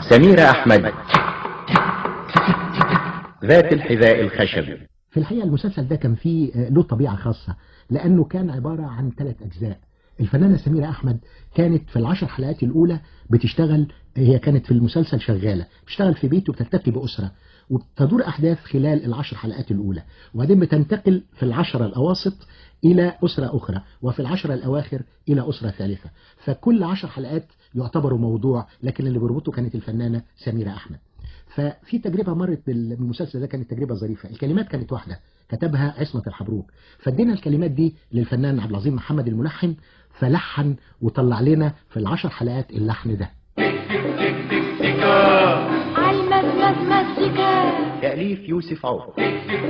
سميرة أحمد ذات الحذاء الخشبي في الحقيقة المسلسل ده كان فيه آه، له طبيعة خاصة لأنه كان عبارة عن ثلاث أجزاء الفنانة سميرة أحمد كانت في العشر حلقات الأولى بتشتغل هي كانت في المسلسل شغالة بتشتغل في بيت وبتلتقي بأسرة وتدور أحداث خلال العشر حلقات الأولى وبعدين بتنتقل في العشرة الأواسط إلى أسرة أخرى وفي العشرة الأواخر إلى أسرة ثالثة فكل عشر حلقات يعتبروا موضوع لكن اللي بيربطه كانت الفنانة سميرة أحمد ففي تجربة مرت بالمسلسل ده كانت تجربة ظريفة الكلمات كانت واحدة كتبها عصمة الحبروك فادينا الكلمات دي للفنان عبد العظيم محمد الملحن فلحن وطلع لنا في العشر حلقات اللحن ده عالمزمز مزيكا تأليف يوسف عوف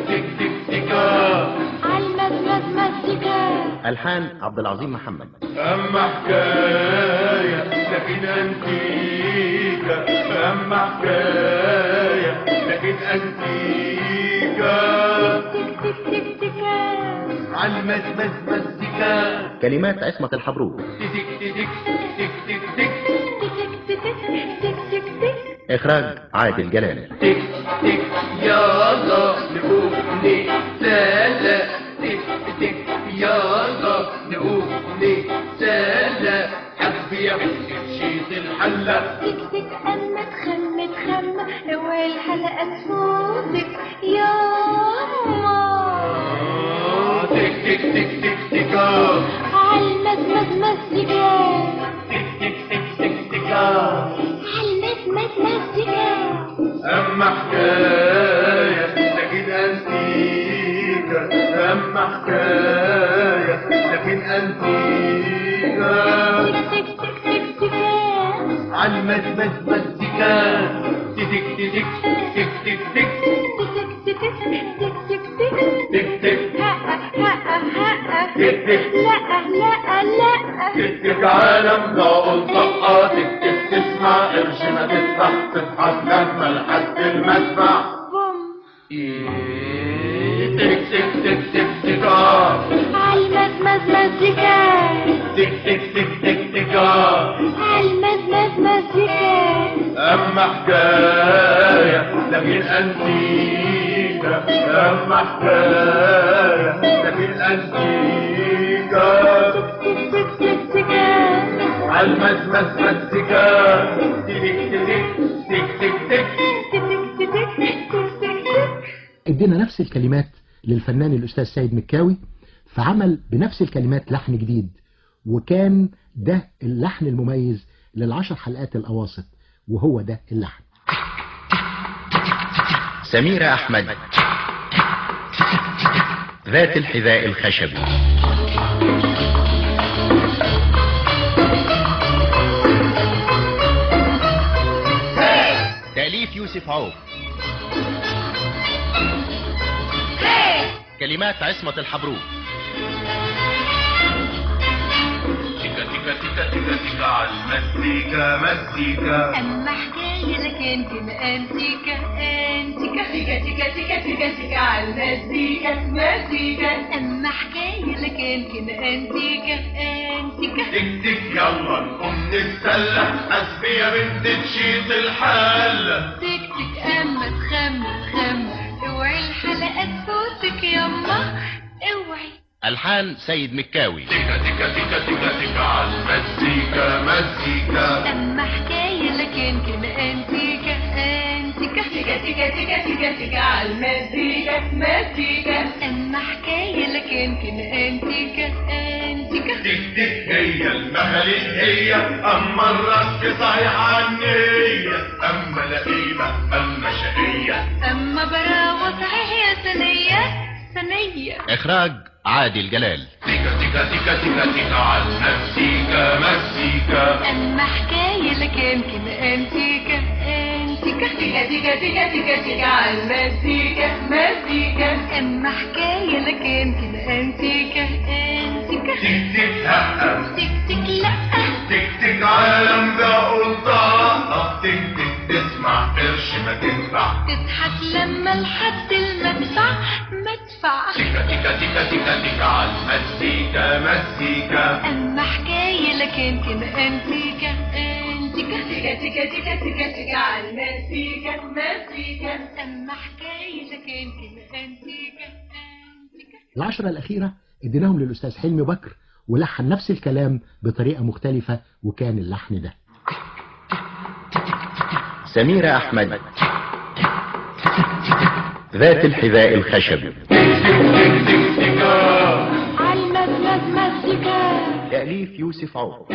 عالمزمز مزيكا ألحان عبد العظيم محمد أما حكاية لكن أنتيكا أما حكاية لكن أنتيكا تك تك تك تكا عالمزمز مزيكا كلمات عصمة الحبروك تك تك تك تك تك تك تك تك تك تك إخراج عادل جلال تك تك يلا نقوم نتسلى تك تك يلا نقوم نتسلى حبي يا شيط الحلة تك تك أما تخم تخم والحلقة تفوتك ياما تك تك تك تك تك عالمزمز مزيكا تك تك تك تك تك عالمزمز مزيكا أما حكاية لكن أنتيكا أما حكاية لكن أنتيكا تك تك تك تك تكا عالمزمز مزيكا تك تك تك تك تك تك تك تك تك تك تك تك هقا هقا هقا تك تك لا لا لا تك عالم ضاقوا طقة تك تك تسمع قرش ما تدفع تضحك لما لحد المدفع بوم تك تك تك تك تك عالمزمز مزيكا تك تك تك تك تك عالمزمز مزيكا أما حكاية لكن أنتيكا أما حكاية لكن أنتيكا تك تك تك تك عالمزمز مزيكا تك تك تك تك تك ادينا نفس الكلمات للفنان الأستاذ سيد مكاوي فعمل بنفس الكلمات لحن جديد وكان ده اللحن المميز للعشر حلقات الأواسط وهو ده اللحن سميرة أحمد ذات الحذاء الخشبي تأليف يوسف عوف كلمات عصمة الحبروك تيكا تيكا تيكا تيكا تيكا عالمزيكا مزيكا أما حكاية لكن كده أنتيكا أنتيكا تيكا تيكا تيكا تيكا تيكا عالمزيكا مزيكا أما حكاية لكن كده أنتيكا أنتيكا تك تك يلا نقوم نتسلى حسبي يا بنت تشيط الحل تك تك أما تخم تخم اوعي الحلقة تفوتك يما اوعي ألحان سيد مكاوي تيكا تيكا تيكا تيكا تيكا عالمزيكا مزيكا أما حكاية لكن كده أنتيكا أنتيكا تيكا تيكا تيكا تيكا تيكا عالمزيكا مزيكا أما حكاية لكن كده أنتيكا أنتيكا تك تك هي المخاليق هي اما الرك صحيح عنية اما لئيمة اما شقية أما براوة صحيح يا ثانية ثانية إخراج عادل جلال تيكا تيكا تيكا تيكا تيكا عالمزيكا مزيكا أما حكاية لكن كده أنتيكا أنتيكا تيكا تيكا تيكا تيكا تيكا عالمزيكا مزيكا أما حكاية لكن كده أنتيكا أنتيكا تك تك هقة تك تك لأ تك تك عالم ده قلطة تك تك تسمع قرش ما تدفع تضحك لما لحد المدفع مدفع تيكا تيكا تيكا تيكا تيكا عالمزيكا مزيكا أما حكاية لكن كده أنتيكا أنتيكا تيكا تيكا تيكا تيكا تيكا على المزيكا مزيكا أما حكايتك أنت أنتيكا أنتيكا العشرة الأخيرة اديناهم للأستاذ حلمي بكر ولحن نفس الكلام بطريقة مختلفة وكان اللحن ده سميرة أحمد ذات الحذاء الخشبي عالمزمز مزيكا تأليف يوسف عوف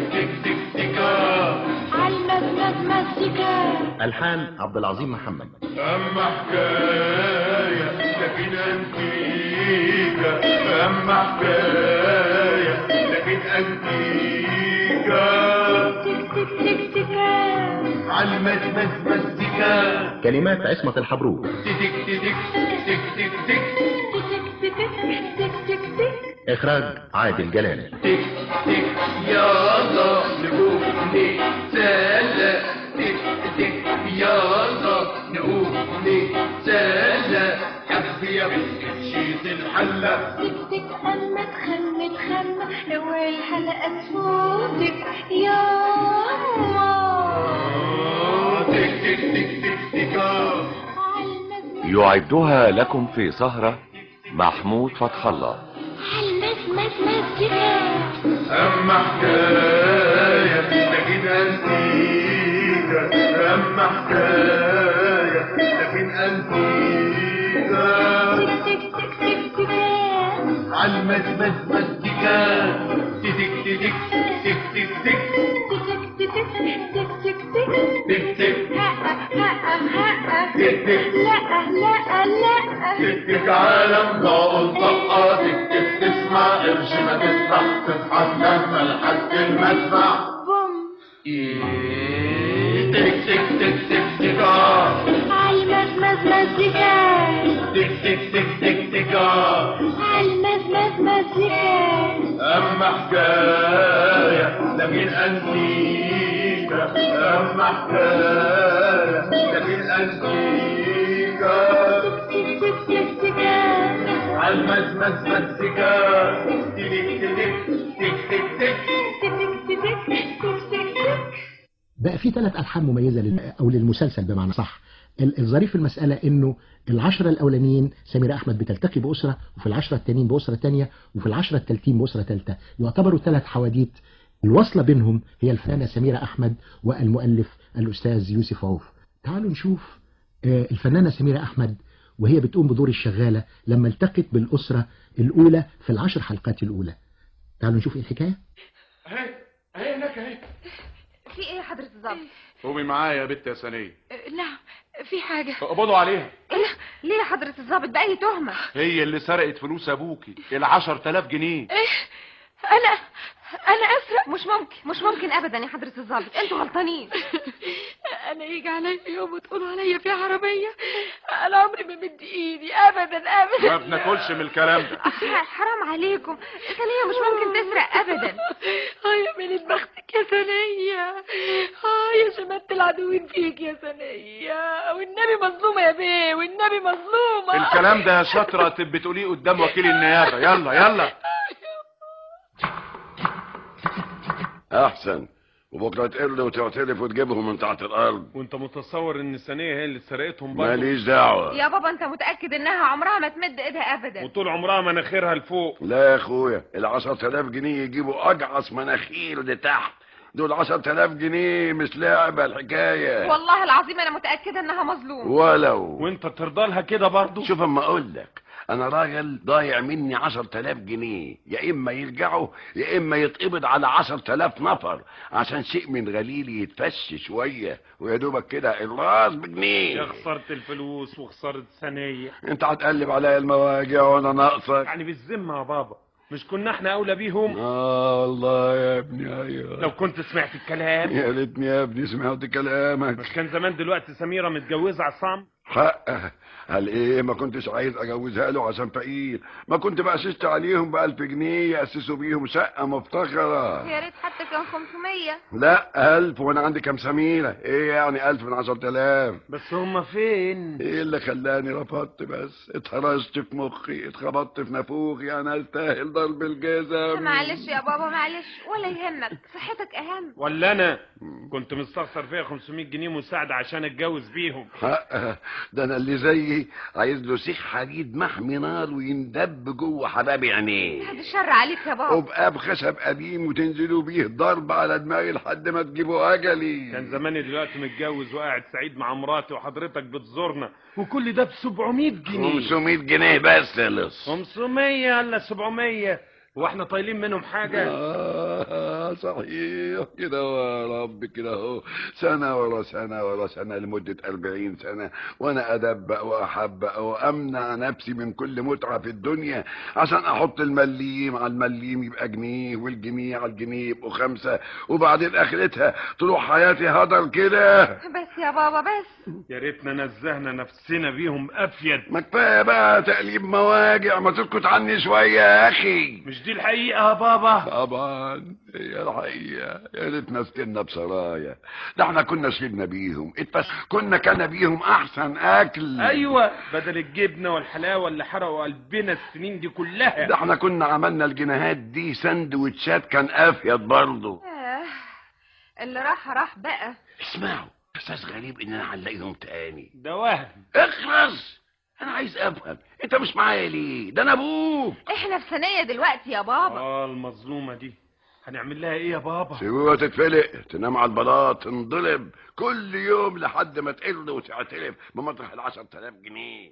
عالمزمز مزيكا ألحان عبد العظيم محمد أما حكاية لكن أنتيكا أما حكاية لكن أنتيكا تك تك تك تكا عالمزمز مزيكا كلمات عصمة الحبروك تك تك تك تك تك تك تك تك تك تك إخراج عادل جلال تك تك يلا نقوم نتسلى تك تك يلا نقوم نتسلى حبي يا بنت شيت الحلة تك تك أما تخم تخم اوعي الحلقة تفوتك يا ماما تك تك تك تك تك عالمزمز يعدها لكم في سهرة محمود فتح الله عالمزمز مزيكا أما حكاية لكن أنتيكا أما حكاية لكن أنتيكا تك تك تك تك تكا عالمزمز مزيكا تك تك تك تك تك تك تك تك تك تك تك تك هقة هقة هقة تك تك لا لا لا تكتك عالم ضاء الطلقة تكتك تسمع قرش ما تسمع تصحى لما لحد المسمع بوم إيه، تك تك تك تك تك آه. عالمزمز مزيكا تك تك تك تك تك آه. عالمزمز مزيكا أما حكاية لكن أنتيكا أما حكاية لكن أنتيكا تك تك تك تك عالمزمز مزيكا تك تك تك تك تك تك تك تك تك تك بقى في ثلاث ألحان مميزة لل... أو للمسلسل بمعنى صح ال- الظريف في المسألة إنه العشرة الأولانيين سميرة أحمد بتلتقي بأسرة وفي العشرة التانيين بأسرة تانية وفي العشرة التالتين بأسرة تالتة يعتبروا ثلاث حواديت الوصلة بينهم هي الفنانة سميرة أحمد والمؤلف الأستاذ يوسف عوف تعالوا نشوف آه، الفنانة سميرة أحمد وهي بتقوم بدور الشغالة لما التقت بالأسرة الأولى في العشر حلقات الأولى تعالوا نشوف إيه الحكاية اهي اهي هناك اهي في ايه يا حضرة الظابط؟ قومي معايا يا بنت يا سنية نعم في حاجة اقبضوا عليها ايه ليه يا حضرة الظابط بأي تهمة؟ هي اللي سرقت فلوس ابوكي العشر تلاف جنيه أنا أنا أسرق مش ممكن مش ممكن أبدا يا حضرة الظابط أنتوا غلطانين انا يجي عليا يوم وتقولوا عليا في عربيه انا عمري ما مد ايدي ابدا ما ابدا بناكلش من الكلام ده ح- حرام عليكم ثانية مش ممكن تسرق أبدا اه يا ميلة بختك يا ثانية اه يا شماتة العدوين فيك يا ثانية والنبي مظلومة يا بيه والنبي مظلومة الكلام ده يا شاطرة تبقي تقوليه قدام وكيل النيابة يلا يلا احسن وبكره تقل وتعترف وتجيبهم من تحت الارض وانت متصور ان الثانية هي اللي سرقتهم برضه ماليش دعوه يا بابا أنت متأكد إنها عمرها ما تمد إيدها أبدا وطول عمرها مناخيرها لفوق لا يا اخويا العشر تلاف جنيه يجيبوا اجعص مناخير لتحت دول عشر تلاف جنيه مش لعبة الحكاية والله العظيم أنا متأكدة إنها مظلوم ولو وانت ترضى لها كده برضه شوف اما اقول لك انا راجل ضايع مني عشر تلاف جنيه يا اما يرجعوا يا اما يتقبض على عشر تلاف نفر عشان شيء من غليلي يتفش شوية ويا دوبك كده الراس بجنيه يا خسارة الفلوس وخسارة ثانية انت هتقلب عليا المواجع وانا ناقصك يعني بالذمة يا بابا مش كنا احنا اولى بيهم اه والله يا ابني ايوه لو كنت سمعت الكلام يا ريتني يا ابني سمعت كلامك مش كان زمان دلوقتي سميرة متجوزة عصام حق قال ايه ما كنتش عايز اجوزها له عشان فقير ما كنت بقششت عليهم بألف جنيه يأسسوا بيهم شقة مفتخرة يا ريت حتى كان 500 لا ألف وانا عندي كام سميرة ايه يعني ألف من عشرة آلاف بس هما فين ايه اللي خلاني رفضت بس اتهرشت في مخي اتخبطت في نافوخي انا استاهل ضرب الجزم معلش يا بابا معلش ولا يهمك صحتك اهم ولا انا كنت مستخسر فيها 500 جنيه مساعدة عشان اتجوز بيهم حق ده انا اللي زيي عايز له سيخ حديد محمي نار ويندب جوه حباب عينيه بعد الشر عليك يا بابا وبقى بخشب قديم وتنزلوا بيه ضرب على دماغي لحد ما تجيبوا اجلي كان زماني دلوقتي متجوز وقاعد سعيد مع مراتي وحضرتك بتزورنا وكل ده ب 700 جنيه 500 جنيه بس يا لص 500 ولا 700 هو احنا طايلين منهم حاجة آه صحيح كده يا رب كده اهو سنة ورا سنة ورا سنة لمدة أربعين سنة وأنا أدبق وأحبق وأمنع نفسي من كل متعة في الدنيا عشان أحط المليم على المليم يبقى جنيه والجنيه على الجنيه يبقوا خمسة وبعدين آخرتها تروح حياتي هدر كده بس يا بابا بس يا ريتنا نزهنا نفسنا بيهم أفيد ما كفاية بقى تقليب مواجع ما تسكت عني شوية يا أخي مش دي الحقيقة يا بابا طبعا هي الحقيقة يا ريتنا سكنا بسرايا ده احنا كنا شربنا بيهم اتفس كنا كنا بيهم احسن اكل ايوه بدل الجبنة والحلاوة اللي حرقوا قلبنا السنين دي كلها ده احنا كنا عملنا الجنيهات دي سندوتشات كان افيد برضه آه. اللي راح راح بقى اسمعوا احساس غريب اننا هنلاقيهم تاني ده وهم اخلص انا عايز افهم انت مش معايا ليه ده انا ابوك احنا في ثانية دلوقتي يا بابا اه المظلومة دي هنعمل لها ايه يا بابا سيبوها تتفلق تنام على البلاط تنضرب كل يوم لحد ما تقل وتعترف بمطرح العشر تلاف جنيه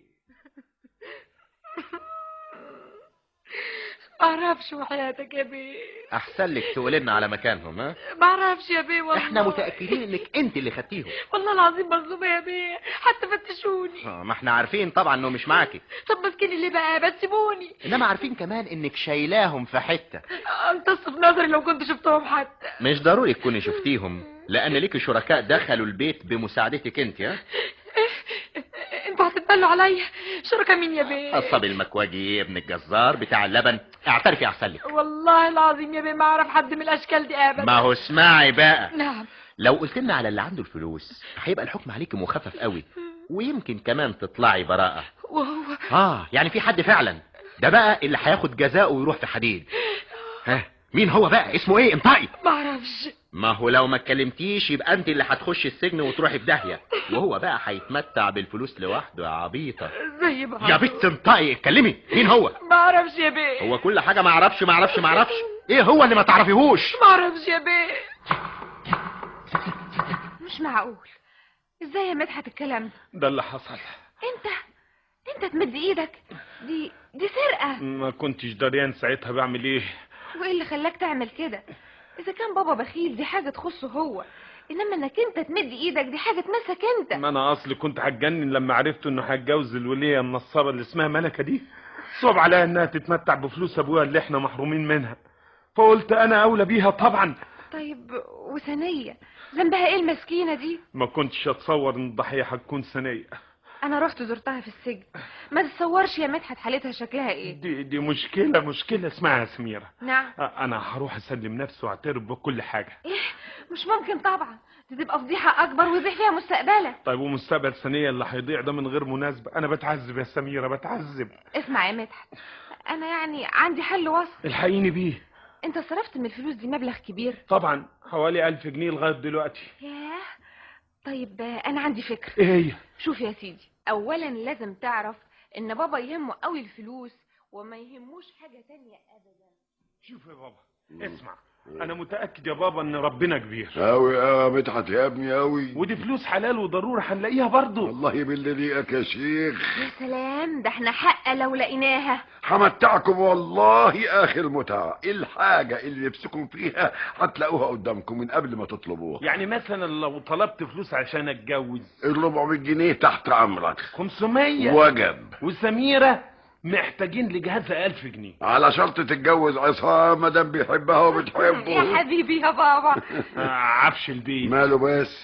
معرفش وحياتك يا بيه احسن لك تقولي لنا على مكانهم ها معرفش يا بيه والله احنا متاكدين انك انت اللي خدتيهم والله العظيم مظلومة يا بيه حتى فتشوني آه، ما احنا عارفين طبعا انه مش معاكي طب مسكيني ليه بقى بس سيبوني انما عارفين كمان انك شايلاهم في حته امتص في نظري لو كنت شفتهم حتى مش ضروري تكوني شفتيهم لان ليكي شركاء دخلوا البيت بمساعدتك انت ها انتوا هتتبلوا عليا شركة مين يا بيه الصبي المكواجي ابن الجزار بتاع اللبن اعترفي احسن لك والله العظيم يا بيه ما اعرف حد من الاشكال دي ابدا ما هو اسمعي بقى نعم لو قلت لنا على اللي عنده الفلوس هيبقى الحكم عليكي مخفف قوي ويمكن كمان تطلعي براءة وهو اه يعني في حد فعلا ده بقى اللي هياخد جزاءه ويروح في حديد ها مين هو بقى اسمه ايه انطقي ما اعرفش ما هو لو ما اتكلمتيش يبقى انت اللي هتخشي السجن وتروحي في داهيه وهو بقى هيتمتع بالفلوس لوحده يا عبيطه زي ما يا بنت انطقي اتكلمي مين هو ما اعرفش يا بيه هو كل حاجه ما اعرفش ما اعرفش ما اعرفش ايه هو اللي ما تعرفيهوش ما اعرفش يا بيه مش معقول ازاي يا مدحت الكلام ده ده اللي حصل انت انت تمد ايدك دي دي سرقة ما كنتش دريان ساعتها بعمل ايه وايه اللي خلاك تعمل كده اذا كان بابا بخيل دي حاجة تخصه هو انما انك انت تمد ايدك دي حاجة تمسك انت ما انا اصلي كنت هتجنن لما عرفت انه هتجوز الولية النصابة اللي اسمها ملكة دي صعب عليها انها تتمتع بفلوس ابوها اللي احنا محرومين منها فقلت انا اولى بيها طبعا طيب وثانية ذنبها ايه المسكينة دي ما كنتش اتصور ان الضحية هتكون ثانية انا رحت زرتها في السجن ما تتصورش يا مدحت حالتها شكلها ايه دي دي مشكلة مشكلة اسمها يا سميرة نعم انا هروح اسلم نفسي واعترف بكل حاجة ايه مش ممكن طبعا دي تبقى فضيحة اكبر ويضيع فيها مستقبلك طيب ومستقبل ثانية اللي هيضيع ده من غير مناسبة انا بتعذب يا سميرة بتعذب اسمع يا مدحت انا يعني عندي حل وسط الحقيني بيه انت صرفت من الفلوس دي مبلغ كبير طبعا حوالي ألف جنيه لغاية دلوقتي ياه طيب آه، انا عندي فكرة ايه هي شوف يا سيدي اولا لازم تعرف ان بابا يهمه قوي الفلوس وما يهموش حاجة تانية ابدا شوف يا بابا اسمع انا متأكد يا بابا ان ربنا كبير اوي اه مدحت يا ابني اوي ودي فلوس حلال وضرورة هنلاقيها برضه والله بالله ليك يا شيخ يا سلام ده احنا حق لو لقيناها همتعكم والله اخر متعة الحاجة اللي نفسكم فيها هتلاقوها قدامكم من قبل ما تطلبوها يعني مثلا لو طلبت فلوس عشان اتجوز ال 400 جنيه تحت امرك 500 وجب وسميرة محتاجين لجهازها ألف جنيه على شرط تتجوز عصام ما دام بيحبها يا وبتحبه حبيبي يا بابا آه، عفش البيت ماله بس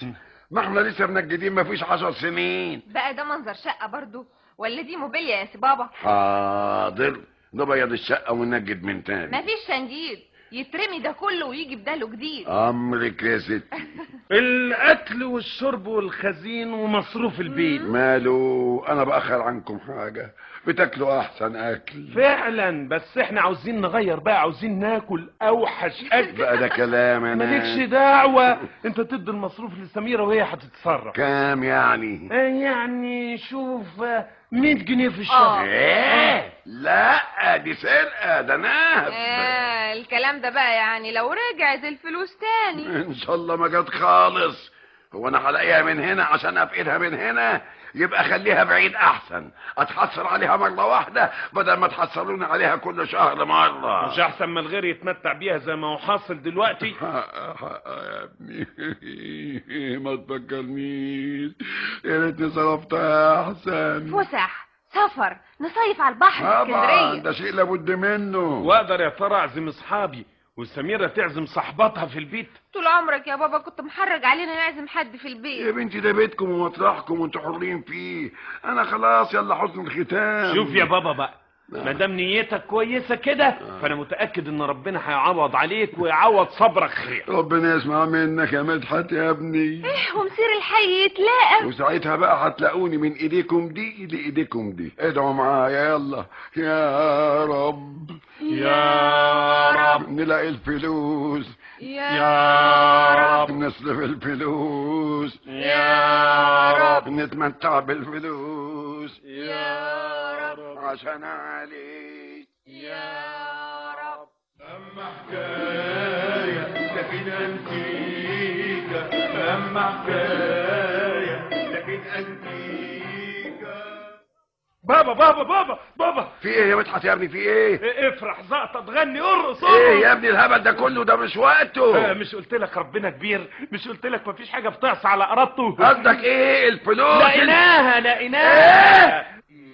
ما احنا لسه منجدين مفيش عشر سنين بقى ده منظر شقة برضو ولا دي موبيليا يا سي بابا حاضر نبيض الشقة وننجد من تاني مفيش شنجيد يترمي ده كله ويجي بداله جديد امرك يا ستي الاكل والشرب والخزين ومصروف البيت ماله انا باخر عنكم حاجة بتاكلوا احسن اكل فعلا بس احنا عاوزين نغير بقى عاوزين ناكل اوحش اكل بقى ده كلام انا مالكش دعوة انت تدي المصروف لسميرة وهي هتتصرف كام يعني آه، يعني شوف آه، 100 جنيه في الشهر ايه لا دي سرقة ده نهب آه الكلام ده بقى يعني لو رجعت الفلوس تاني ان شاء الله ما جت خالص هو انا هلاقيها من هنا عشان افقدها من هنا يبقى خليها بعيد احسن اتحسر عليها مرة واحدة بدل ما تحسروني عليها كل شهر مرة مش احسن ما الغير يتمتع بيها زي ما هو حاصل دلوقتي حق حق يا ابني ما تفكرنيش يا ريتني صرفتها احسن فسح سفر نصيف على البحر في طبعا اسكندرية ده شيء لابد منه واقدر يا ترى اعزم اصحابي وسميرة تعزم صاحباتها في البيت طول عمرك يا بابا كنت محرج علينا نعزم حد في يا البيت بنتي ده بيتكم ومطرحكم وانتوا حرين فيه انا خلاص يلا حسن الختام شوف يا بابا بقى ما دام نيتك كويسه كده فانا متاكد ان ربنا هيعوض عليك ويعوض صبرك خير ربنا يسمع منك يا مدحت يا ابني ايه ومصير الحي يتلاقى وساعتها بقى هتلاقوني من ايديكم دي لايديكم دي ادعوا معايا يلا يا رب يا رب نلاقي الفلوس يا رب نصرف الفلوس يا رب نتمتع بالفلوس يا رب عشان عليك يا رب أما حكاية لكن أنتيكا أما حكاية لكن أنتيكا بابا بابا بابا بابا في ايه يا مدحت يا ابني في ايه إيه، افرح زقطه تغني ارقص ايه يا ارقص. ابني الهبل ده كله ده مش آه، وقته مش قلت لك ربنا كبير مش قلت لك مفيش حاجه بتعصى على ارادته قصدك ايه الفلوس لقيناها لقيناها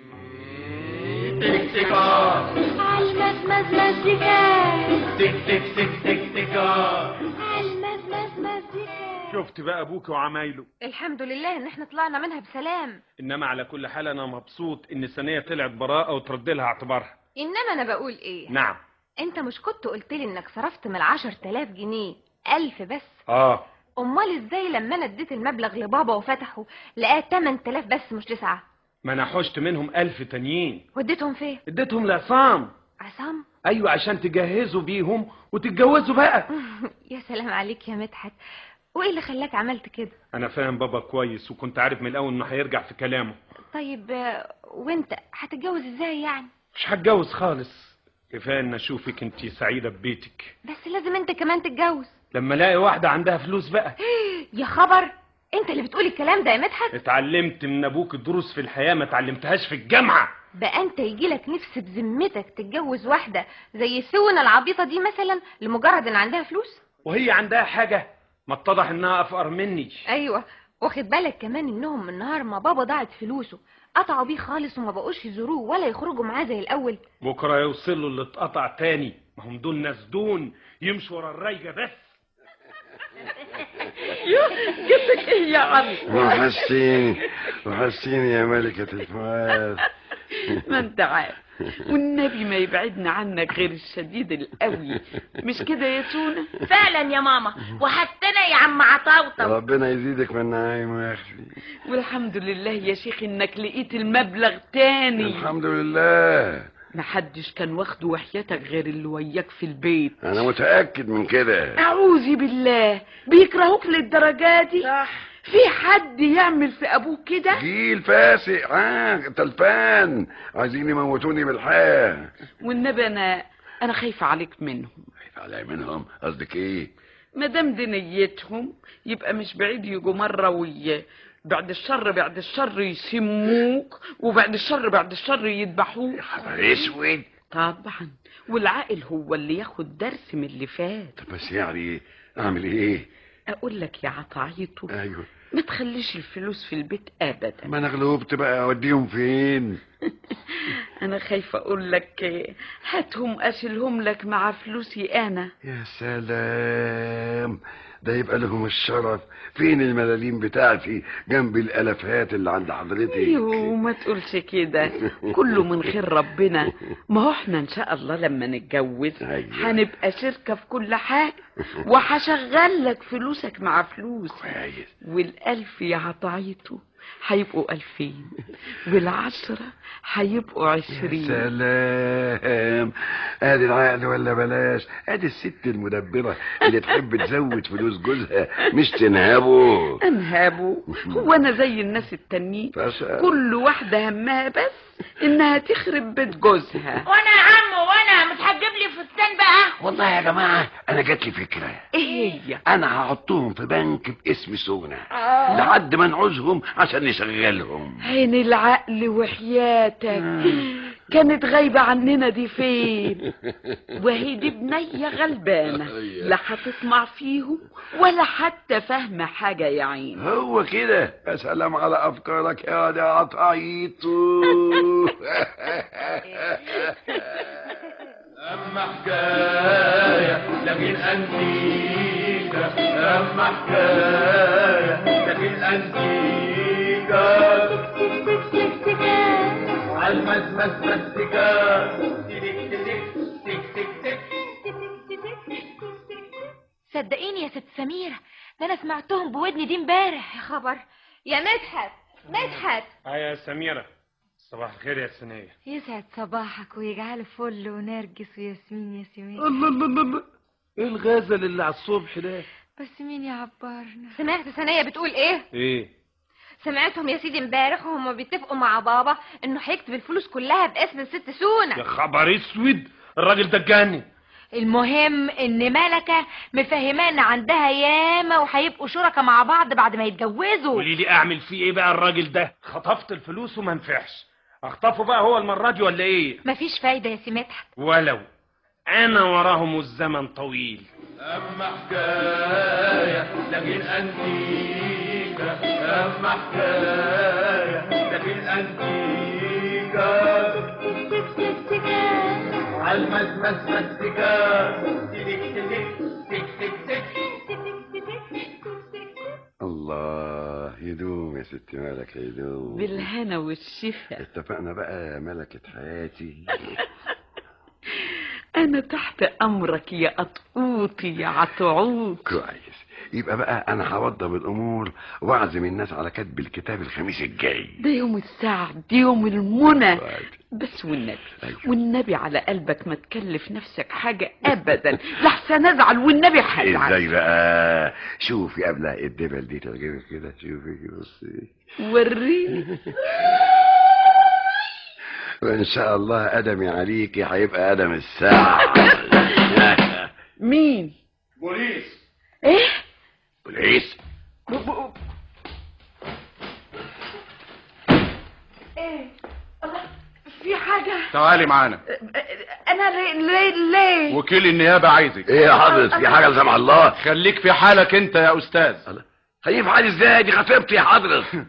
تك تكا عالمزمز مزيكا تك تك تك تك تكا عالمزمز مزيكا شفت بقى ابوك وعمايله الحمد لله ان احنا طلعنا منها بسلام انما على كل حال انا مبسوط ان الثانيه طلعت براءه وترد لها اعتبارها انما انا بقول ايه نعم انت مش كنت قلت لي انك صرفت من العشر تلاف جنيه الف بس اه امال ازاي لما انا اديت المبلغ لبابا وفتحه لقاه 8000 بس مش تسعة ما انا حشت منهم ألف تانيين وديتهم فين اديتهم لعصام عصام ايوه عشان تجهزوا بيهم وتتجوزوا بقى يا سلام عليك يا مدحت وايه اللي خلاك عملت كده انا فاهم بابا كويس وكنت عارف من الاول انه هيرجع في كلامه طيب آه، وانت هتتجوز ازاي يعني مش هتجوز خالص كفايه ان اشوفك انت سعيده ببيتك بس لازم انت كمان تتجوز لما الاقي واحده عندها فلوس بقى يا خبر انت اللي بتقول الكلام ده يا مدحت اتعلمت من ابوك الدروس في الحياه ما اتعلمتهاش في الجامعه بقى انت يجيلك نفس بذمتك تتجوز واحده زي سونا العبيطه دي مثلا لمجرد ان عندها فلوس وهي عندها حاجه ما اتضح انها افقر مني ايوه واخد بالك كمان انهم من نهار ما بابا ضاعت فلوسه قطعوا بيه خالص وما بقوش يزوروه ولا يخرجوا معاه زي الاول بكره يوصلوا اللي اتقطع تاني ما هم دول ناس دون يمشوا ورا الرايجه بس جبتك ايه يا عم وحشتيني وحشتيني يا ملكة الفؤاد ما انت عارف والنبي ما يبعدنا عنك غير الشديد القوي مش كده يا تونة فعلا يا ماما وحتنا يا عم عطاوطة ربنا يزيدك من نعيمه يا اخي والحمد لله يا شيخ انك لقيت المبلغ تاني الحمد لله محدش كان واخده وحياتك غير اللي وياك في البيت انا متأكد من كده اعوذ بالله بيكرهوك للدرجة دي صح في حد يعمل في ابوك كده جيل فاسق اه تلفان عايزين يموتوني بالحياة والنبي انا انا خايفة عليك منهم علي منهم قصدك ايه ما دام دي نيتهم يبقى مش بعيد يجوا مرة وي بعد الشر بعد الشر يسموك وبعد الشر بعد الشر يذبحوك خبر اسود طبعا والعاقل هو اللي ياخد درس من اللي فات طب بس يعني اعمل ايه اقول لك يا عطايته ايوه ما تخليش الفلوس في البيت ابدا ما انا غلوبت بقى اوديهم فين انا خايفه اقول لك هاتهم اشيلهم لك مع فلوسي انا يا سلام ده يبقى لهم الشرف فين الملاليم بتاعتي جنب الالافات اللي عند حضرتك يو ما تقولش كده كله من خير ربنا ما هو احنا ان شاء الله لما نتجوز هنبقى شركة في كل حاجة وهشغل لك فلوسك مع فلوس والألف يا عطايته هيبقوا ألفين والعشرة هيبقوا عشرين سلام ادي العقل ولا بلاش ادي الست المدبرة اللي تحب تزود فلوس جوزها مش تنهبه أنهابه هو أنا زي الناس التانيين فشل. كل واحدة همها بس إنها تخرب بيت جوزها وانا يا عم وانا مش هتجيب لي فستان بقى والله يا جماعة انا جات لي فكرة ايه هي انا هحطهم في بنك باسم سونا آه. لحد ما نعوزهم عشان نشغلهم عين العقل وحياتك كانت غايبة عننا دي فين وهي دي بنية غلبانة لا هتطمع فيهم ولا حتى فاهمة حاجة يا عين هو كده يا سلام على افكارك يا ده عطايتو أما حكاية لكن أنتيكا أما حكاية لكن أنتيكا عالمسمس مسكا صدقيني يا ست سميرة ده انا سمعتهم بودني دي امبارح يا خبر يا مدحت مدحت اه يا سميرة صباح الخير يا سنية يسعد صباحك ويجعله فل ونرجس وياسمين يا سمير الله الله الله الله ايه الغزل اللي على الصبح ده بس مين يعبرنا سمعت سنية بتقول ايه ايه سمعتهم يا سيدي امبارح وهم بيتفقوا مع بابا انه هيكتب الفلوس كلها باسم الست يا سونا خبر اسود الراجل ده اتجنن المهم ان ملكة مفهماه ان عندها ياما وهيبقوا شركاء مع بعض بعد ما يتجوزوا قولي لي اعمل فيه ايه بقى الراجل ده خطفت الفلوس وما نفعش اخطفه بقى هو المرة دي ولا ايه مفيش فايدة يا سي مدحت ولو انا وراهم والزمن طويل أما حكاية لكن أنتيكا أما حكاية لكن أنتيكا عالمسمس مسكا الله يدوم يا ست ملك يدوم بالهنا والشفا اتفقنا بقى يا ملكة حياتي أنا تحت أمرك يا قطقوطي يا عطعوط كويس يبقى بقى انا هوضب الامور واعزم الناس على كتب الكتاب الخميس الجاي ده يوم السعد ده يوم المنى بس والنبي والنبي على قلبك ما تكلف نفسك حاجة أبدا لحسن أزعل والنبي هزعل ازاي بقى شوفي قبل الدبل دي تعجبك كده شوفي بصي وريني وان شاء الله ادمي عليكي هيبقى ادم الساعة مين بوليس ايه بوليس ب- ب- ايه الله في حاجة تعالي معانا أنا ليه ليه ليه وكيل النيابة عايزك ايه يا حضرتك في حاجة لسمع الله خليك في حالك انت يا استاذ خليك في حالي ازاي دي خطيبتي يا حضرتك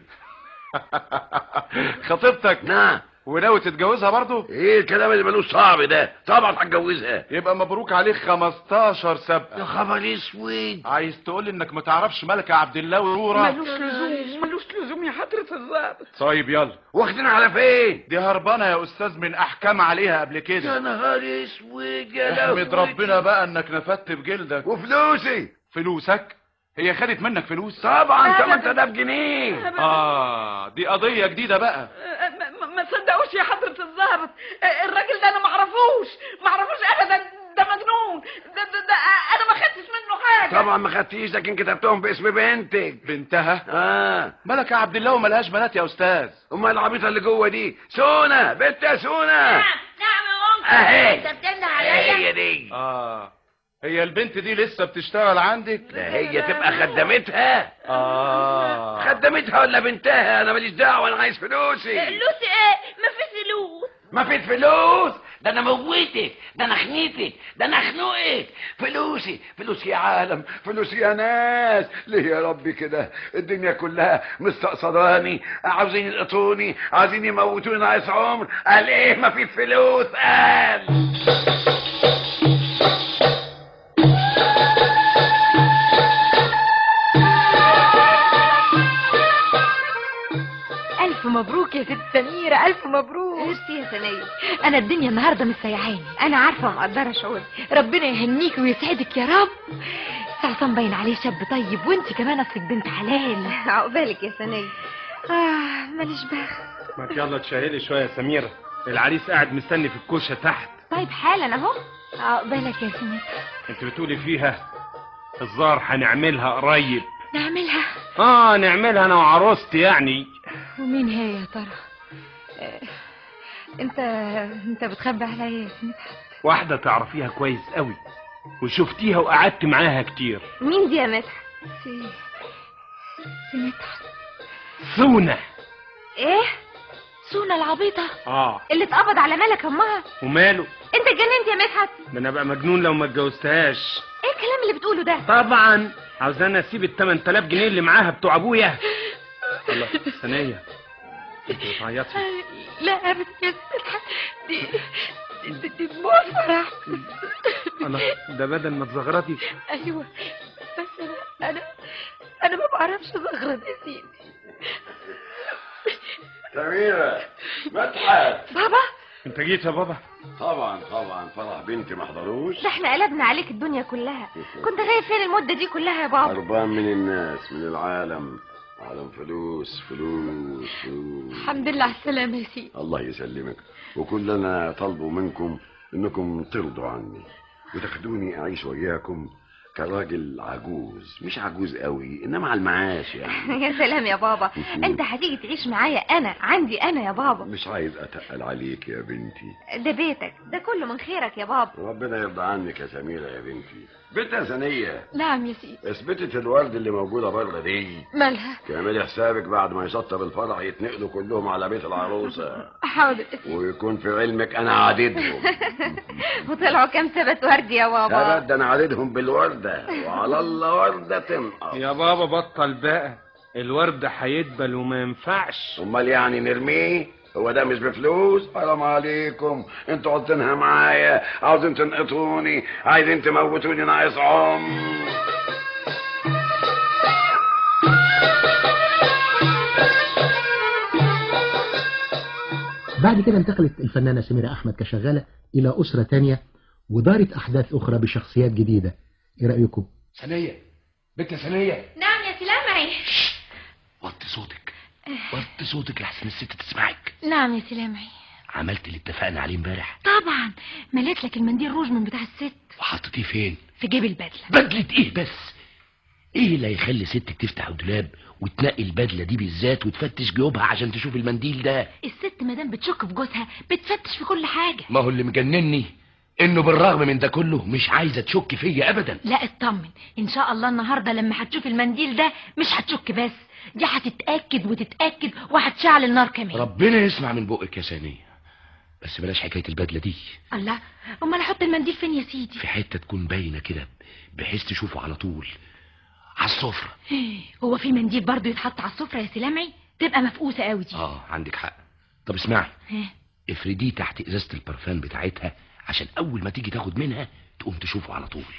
خطيبتك نعم وناوي تتجوزها برضو ايه الكلام اللي ملوش صعب ده طبعا هتجوزها يبقى مبروك عليك 15 سبقة يا خبر اسود عايز تقول انك ما تعرفش ملكة عبد الله ونورة ملوش لزوم ملوش لزوم يا حضرة الضابط طيب يلا واخدين على فين دي هربانة يا استاذ من احكام عليها قبل يا كده نهار اسود يا احمد لهوي. ربنا بقى انك نفدت بجلدك وفلوسي فلوسك هي خدت منك فلوس طبعا 8000 جنيه اه دي قضية جديدة بقى ما- ما- ما تصدقوش يا حضرة الضابط الراجل ده أنا معرفوش معرفوش أبدا ده مجنون ده, ده, ده أنا ما خدتش منه حاجة طبعا ما خدتيش لكن كتبتهم باسم بنتك بنتها اه ملكة عبد الله وملهاش بنات يا استاذ امال العبيطه اللي جوه دي سونا بنت يا سونا نعم يا ماما أهي. انت بتنده هي عليا دي اه هي البنت دي لسه بتشتغل عندك لا هي تبقى خدمتها اه خدمتها ولا بنتها انا ماليش دعوه انا عايز فلوسي فلوس ايه مفيش فلوس ما فيش فلوس ده انا موتك ده انا خنيتك ده انا خنوقك فلوسي فلوسي يا عالم فلوسي يا ناس ليه يا ربي كده الدنيا كلها مستقصداني عاوزين يقطوني عايزين يموتوني ناقص عمر قال ايه ما في فلوس قال مبروك يا ست سميرة ألف مبروك ميرسي يا سنية أنا الدنيا النهاردة مستيعاني أنا عارفة ومقدرة شعوري ربنا يهنيك ويسعدك يا رب سعصان باين عليه شاب طيب وانت كمان اصلك بنت حلال عقبالك يا سنية آه ماليش بخت ما يلا تشهلي شويه يا سميره العريس قاعد مستني في الكوشه تحت طيب حالا أهو عقبالك يا سميرة انت بتقولي فيها الظاهر هنعملها قريب نعملها اه نعملها انا وعروستي يعني ومين هي يا ترى آه، أنت أنت بتخبي عليا يا سميرة واحده تعرفيها كويس قوي وشفتيها وقعدت معاها كتير مين دي يا مدحت سي سميرة سونا إيه سونا العبيطة اه اللي اتقبض على مالك أمها وماله أنت اتجننت يا مدحت ده انا بقى مجنون لو ما اتجوزتهاش إيه الكلام اللي بتقوله ده طبعا عاوزانا اسيب ال 8000 جنيه اللي معاها بتوع ابويا الله ثانيه انت بتعيطي لا ابدا يا ست دي دي, دي دموع فرح الله ده بدل ما تزغرطي ايوه بس انا انا انا ما بعرفش زغرة يا سيدي سميرة مدحت بابا انت جيت يا بابا طبعا طبعا فرح بنتي ما حضروش ده احنا قلبنا عليك الدنيا كلها كنت غايب فين المدة دي كلها يا بابا هربان من الناس من العالم عالم فلوس فلوس فلوس الحمد لله على السلامة يا سيدي الله يسلمك وكلنا طلبوا منكم انكم ترضوا عني وتاخدوني اعيش وياكم كراجل عجوز مش عجوز قوي انما على المعاش يعني يا سلام يا بابا انت هتيجي تعيش معايا انا عندي انا يا بابا مش عايز اتقل عليك يا بنتي ده بيتك ده كله من خيرك يا بابا ربنا يرضى عنك يا سميرة يا بنتي بنت يا ثانية نعم يا سيدي اثبتت الورد اللي موجودة بره دي مالها تعملي حسابك بعد ما يشطب الفرح يتنقلوا كلهم على بيت العروسة حاضر يا سيدي ويكون في علمك انا عددهم وطلعوا كام ثبت وردي يا بابا ثبت ده انا عددهم بالوردة وعلى الله وردة تنقص يا بابا بطل بقى الورد هيدبل وما ينفعش امال يعني نرميه هو ده مش بفلوس حرام عليكم انتوا عاوزينها معايا عاوزين تنقطوني عايزين تموتوني ناقص عمر بعد كده انتقلت الفنانة سميرة أحمد كشغالة إلى أسرة تانية ودارت أحداث أخرى بشخصيات جديدة إيه رأيكم؟ ثانية بنت ثانية نعم يا سلامعي وطي صوتك وطي صوتك لحسن الست تسمعك نعم يا سلامعي عملت اللي اتفقنا عليه امبارح طبعا مليت لك المنديل روج من بتاع الست وحطيتيه فين في جيب البدلة بدلة ايه بس ايه اللي هيخلي ستك تفتح الدولاب وتنقي البدلة دي بالذات وتفتش جيوبها عشان تشوف المنديل ده الست مادام بتشك في جوزها بتفتش في كل حاجة ما هو اللي مجنني انه بالرغم من ده كله مش عايزة تشك فيا ابدا لا اطمن ان شاء الله النهاردة لما هتشوف المنديل ده مش هتشك بس دي هتتأكد وتتأكد وهتشعل النار كمان ربنا يسمع من بقك يا ثانية بس بلاش حكاية البدلة دي الله امال احط المنديل فين يا سيدي في حتة تكون باينة كده بحيث تشوفه على طول على السفرة هو في منديل برضه يتحط على السفرة يا سلامعي تبقى مفقوسة قوي دي اه عندك حق طب اسمعي ها، افرديه تحت ازازة البرفان بتاعتها عشان اول ما تيجي تاخد منها تقوم تشوفه على طول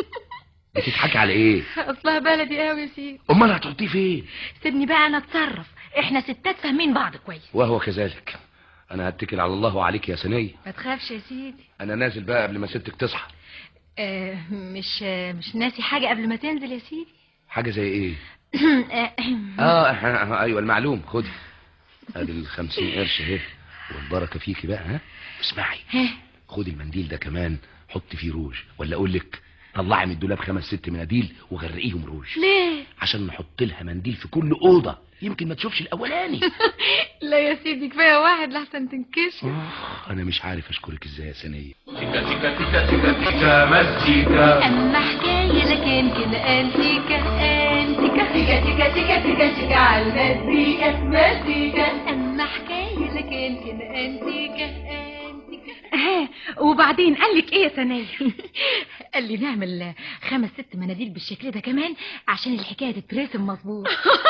بتضحكي على ايه اصلها بلدي قوي يا سيدي امال هتحطيه فين سيبني بقى انا اتصرف احنا ستات فاهمين بعض كويس وهو كذلك انا هتكل على الله وعليك يا سنية ما تخافش يا سيدي انا نازل بقى قبل ما ستك تصحى آه مش آه مش ناسي حاجة قبل ما تنزل يا سيدي حاجة زي ايه آه، اه إحنا- ايوه المعلوم خدي ادي الخمسين قرش اهي والبركة فيكي بقى ها اسمعي ها خدي المنديل ده كمان حطي فيه روج ولا اقول لك طلعي من الدولاب خمس ست مناديل وغرقيهم روج ليه عشان نحط لها منديل في كل اوضه يمكن ما تشوفش الاولاني لا يا سيدي كفاية واحد لحسن تنكشف انا مش عارف اشكرك ازاي يا سنيه تيكا تيكا تيكا تيكا تيكا مزيكا اما حكاية لكن كده انتيكا انتيكا تيكا تيكا تيكا تيكا تيكا على المزيكا مزيكا اما حكاية لكن كده انتيكا انتيكا ها وبعدين قال لك ايه يا سنية قال لي نعمل خمس ست مناديل بالشكل ده كمان عشان الحكاية تترسم مظبوط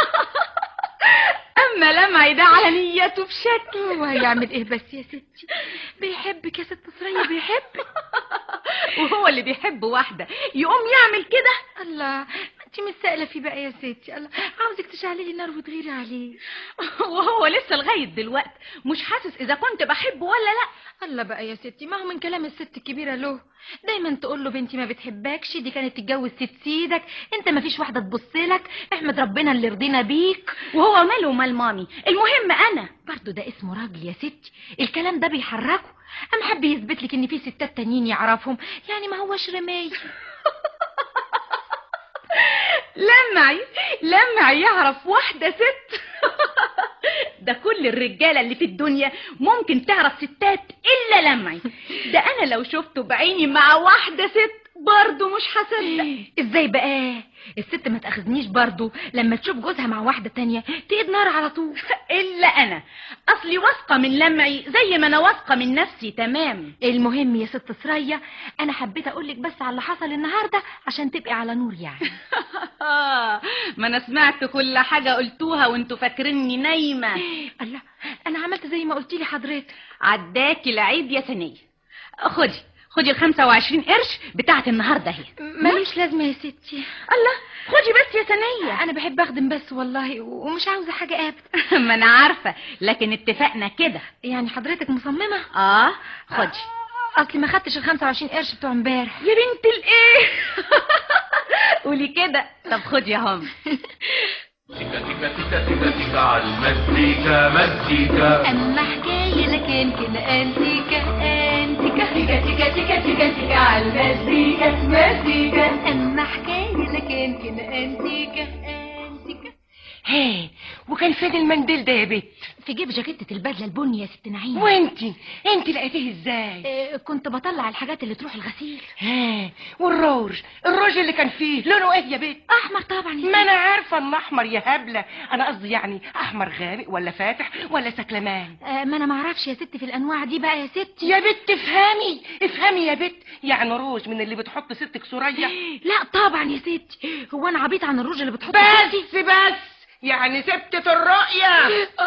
اما لمعي ده على نيته بشكل وهيعمل ايه بس يا ستي بيحبك يا ست ثريا بيحبك وهو اللي بيحب واحدة يقوم يعمل كده الله ما انت مش سائله فيه بقى يا ستي الله عاوزك تشعلي لي نار وتغيري عليه وهو لسه لغايه دلوقتي مش حاسس اذا كنت بحبه ولا لا الله بقى يا ستي ما هو من كلام الست الكبيره له دايما تقول له بنتي ما بتحبكش دي كانت تتجوز ست سيدك انت ما فيش واحده تبص لك احمد ربنا اللي رضينا بيك وهو ماله ومال مامي المهم انا برضه ده اسمه راجل يا ستي الكلام ده بيحركه ام حب يثبت لك ان في ستات تانيين يعرفهم يعني ما هوش رماي لمعي لمعي يعرف واحده ست ده كل الرجاله اللي في الدنيا ممكن تعرف ستات الا لمعي ده انا لو شفته بعيني مع واحده ست برضه مش هصدق ازاي بقى الست ما تاخذنيش برضه لما تشوف جوزها مع واحده تانية تقيد نار على طول الا انا اصلي واثقه من لمعي زي ما انا واثقه من نفسي تمام المهم يا ست سرية انا حبيت اقولك بس على اللي حصل النهارده عشان تبقي على نور يعني ما انا سمعت كل حاجه قلتوها وانتوا فاكريني نايمه الله انا عملت زي ما قلتي لي حضرتك عداكي العيب يا سنيه خدي خدي ال 25 قرش بتاعت النهارده اهي ماليش لازمه يا ستي الله خدي بس يا سنيه انا بحب اخدم بس والله ومش عاوزه حاجه ابدا ما انا عارفه لكن اتفقنا كده يعني حضرتك مصممه اه خدي اصلي ما خدتش ال 25 قرش بتوع امبارح يا بنت الايه قولي كده طب خدي اهم تيكا تيكا تيكا تيكا تيكا على المزيكا مزيكا اما حكايه لكن كده انتيكا انتيكا تيكا تيكا تيكا تيكا تيكا على المزيكا مزيكا اما حكايه لكن كده انتيكا انتيكا هي وكان فين المنديل ده يا بت في جيب جاكيتة البدله البني يا ست نعيم وانتي انت لقيتيه ازاي آه، كنت بطلع الحاجات اللي تروح الغسيل ها والروج الروج اللي كان فيه لونه ايه يا بت احمر طبعا يا ما انا عارفه انه احمر يا هبله انا قصدي يعني احمر غامق ولا فاتح ولا سكلمان آه، ما انا ما اعرفش يا ستي في الانواع دي بقى يا ستي يا بت افهمي افهمي يا بت يعني روج من اللي بتحط ستك سوريا لا طبعا يا ستي هو انا عبيط عن الروج اللي بتحطه بس بس يعني سبتت الرؤية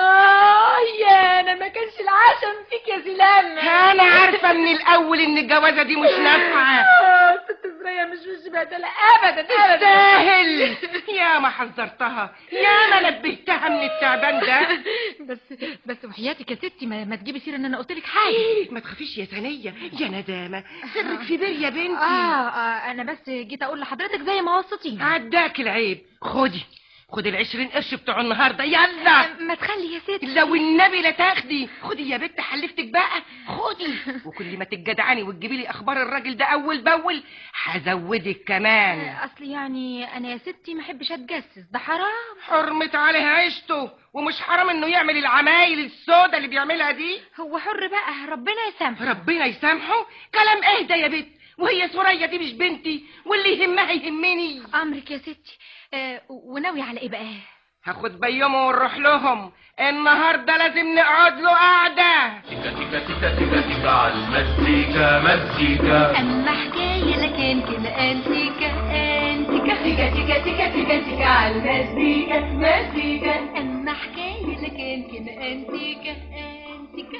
اه يا انا ما كانش العشم فيك يا سلام انا عارفة من الاول ان الجوازة دي مش نافعة آه، ست سرية مش مش بدلة ابدا ابدا تستاهل يا ما حذرتها يا ما نبهتها من التعبان ده بس بس وحياتك يا ستي ما, ما تجيبي سيره ان انا قلت لك حاجه ما تخافيش يا ثانية يا ندامة سرك في بير يا بنتي آه, اه انا بس جيت اقول لحضرتك زي ما وصيتيني عداك العيب خدي خدي العشرين قرش بتوع النهارده يلا ما تخلي يا ستي لو النبي لا تاخدي خدي يا بنت حلفتك بقى خدي وكل ما تتجدعني وتجيبي لي اخبار الراجل ده اول باول هزودك كمان اصل يعني انا يا ستي ما احبش اتجسس ده حرام حرمت عليه عيشته ومش حرام انه يعمل العمايل السودة اللي بيعملها دي هو حر بقى ربنا يسامحه ربنا يسامحه كلام اهدى يا بنت وهي سوريا دي مش بنتي واللي يهمها يهمني امرك يا ستي آه وناوي على ايه بقى هاخد بيومه ونروح لهم النهارده لازم نقعد له قعده تيكا تيكا تيكا تيكا تيكا على المزيكا مزيكا اما حكايه لكن كده انتيكا انتيكا تيكا تيكا تيكا تيكا تيكا على المزيكا مزيكا اما حكايه لكن كده انتيكا انتيكا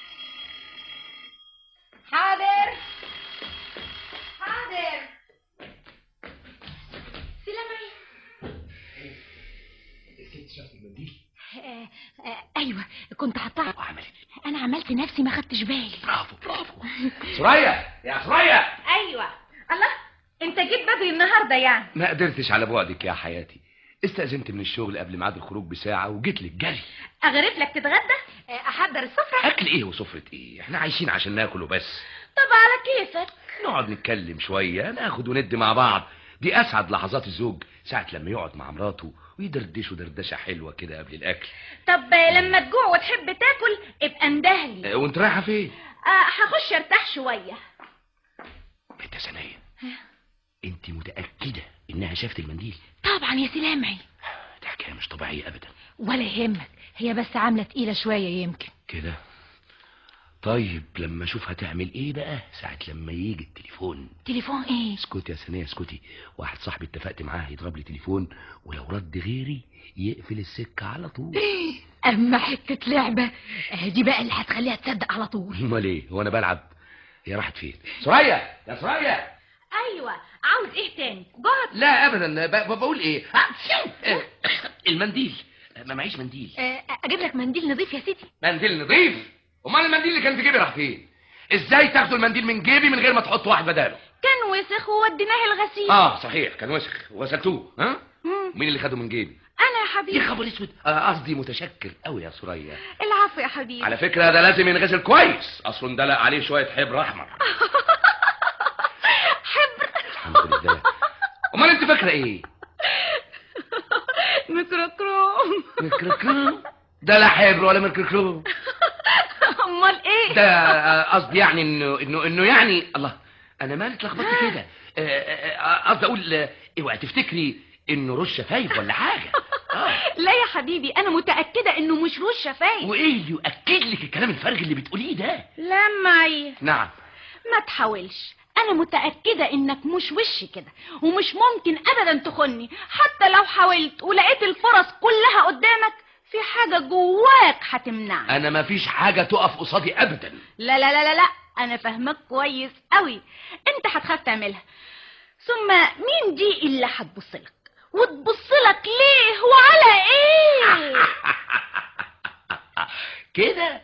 حاضر حاضر سلامي الست شافت المنديل آه آه ايوه كنت حطها وعملت انا عملت نفسي ما خدتش بالي برافو برافو سوريا يا سوريا ايوه الله انت جيت بدري النهارده يعني ما قدرتش على بعدك يا حياتي استأذنت من الشغل قبل ميعاد الخروج بساعة وجيت لك جري اغرف لك تتغدى آه احضر السفره أكل إيه وسفرة إيه؟ إحنا عايشين عشان ناكل وبس طب على كيفك نقعد نتكلم شوية ناخد وندي مع بعض دي أسعد لحظات الزوج ساعة لما يقعد مع مراته ويدردشوا دردشة حلوة كده قبل الأكل طب لما تجوع وتحب تاكل ابقى اندهلي أه، وأنت رايحة فين؟ آه هخش ارتاح شويه بنت ثانية أنت متأكدة إنها شافت المنديل؟ طبعا يا سلامعي دي حكاية مش طبيعية أبدا ولا يهمك هي بس عامله تقيله شويه يمكن كده طيب لما اشوف هتعمل ايه بقى ساعة لما يجي التليفون تليفون ايه اسكتي يا سنية اسكتي واحد صاحبي اتفقت معاه يضرب لي تليفون ولو رد غيري يقفل السكة على طول اما حته لعبه آه، دي بقى اللي هتخليها تصدق على طول امال ايه هو انا بلعب هي راحت فين سوريا يا سوريا ايوه ايوه عاوز ايه تاني جهد لا ابدا ب- ب- بقول ايه آه، فيو. آه، المنديل ما معيش منديل آه، اجيب لك منديل نظيف يا سيدي منديل نظيف امال المنديل اللي كان في جيبي راح فين ازاي تاخدوا المنديل من جيبي من غير ما تحطوا واحد بداله كان وسخ ووديناه الغسيل اه صحيح كان وسخ وغسلتوه ها مم. مين اللي خده من جيبي انا يا حبيبي يا خبر اسود آه، قصدي متشكر قوي يا سوريا العفو يا حبيبي على فكره ده لازم ينغسل كويس اصلا دلق عليه شويه حبر احمر حبر الحمد لله امال انت فاكره ايه ميكروكروم ميكروكروم ده لا حبر ولا ميكروكروم امال ايه ده آه، قصدي يعني انه انه انه يعني الله انا مالي اتلخبطت كده آه، آه، آه، قصدي اقول آه، اوعي تفتكري انه رش شفايف ولا حاجه لا يا حبيبي انا متاكده انه مش روش شفايف وايه اللي يؤكد لك الكلام الفارغ اللي بتقوليه ده لمعي نعم ما تحاولش انا متاكده انك مش وش كده ومش ممكن ابدا تخني حتى لو حاولت ولقيت الفرص كلها قدامك في حاجه جواك هتمنعك انا ما فيش حاجه تقف قصادي ابدا لا لا لا لا لا انا فاهمك كويس قوي انت هتخاف تعملها ثم مين دي اللي هتبص لك وتبص لك ليه وعلى ايه كده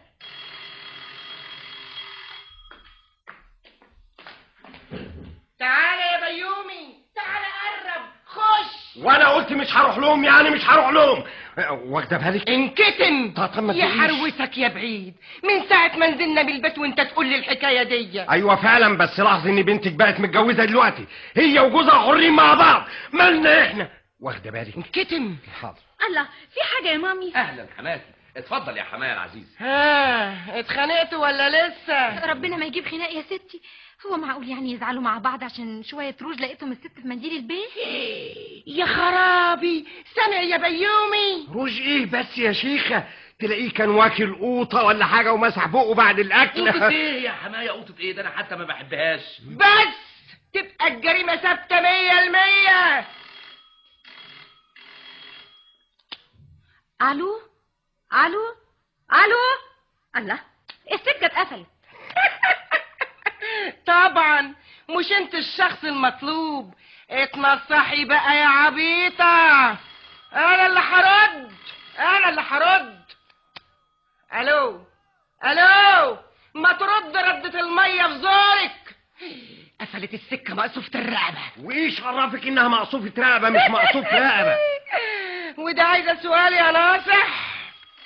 تعالى يا بيومي تعالى قرب خش وانا قلت مش هروح لهم يعني مش هروح لهم واخده بالك انكتم طب ما يا تقوليش. حروسك يا بعيد من ساعة ما نزلنا بالبيت وانت تقول لي الحكاية دي ايوه فعلا بس لاحظ ان بنتك بقت متجوزه دلوقتي هي وجوزها حرين مع بعض مالنا احنا واخده بالك انكتم حاضر الله في حاجه يا مامي اهلا حماتي اتفضل يا حماية العزيز ها اتخانقتوا ولا لسه ربنا ما يجيب خناق يا ستي هو معقول يعني يزعلوا مع بعض عشان شويه روج لقيتهم الست في منديل البيت يا خرابي سامع يا بيومي روج ايه بس يا شيخه تلاقيه كان واكل قوطه ولا حاجه ومسح بقه بعد الاكل قوطة ايه يا حماية قوطة ايه ده انا حتى ما بحبهاش بس تبقى الجريمة ثابتة مية المية الو الو الو الله السكه اتقفلت طبعا مش انت الشخص المطلوب اتنصحي بقى يا عبيطة انا اللي هرد انا اللي هرد الو الو ما ترد ردة المية في زورك قفلت السكة مقصوفة الرقبة وايش عرفك انها مقصوفه رقبه مش مقصوف رقبه وده عايزة سؤال يا ناصح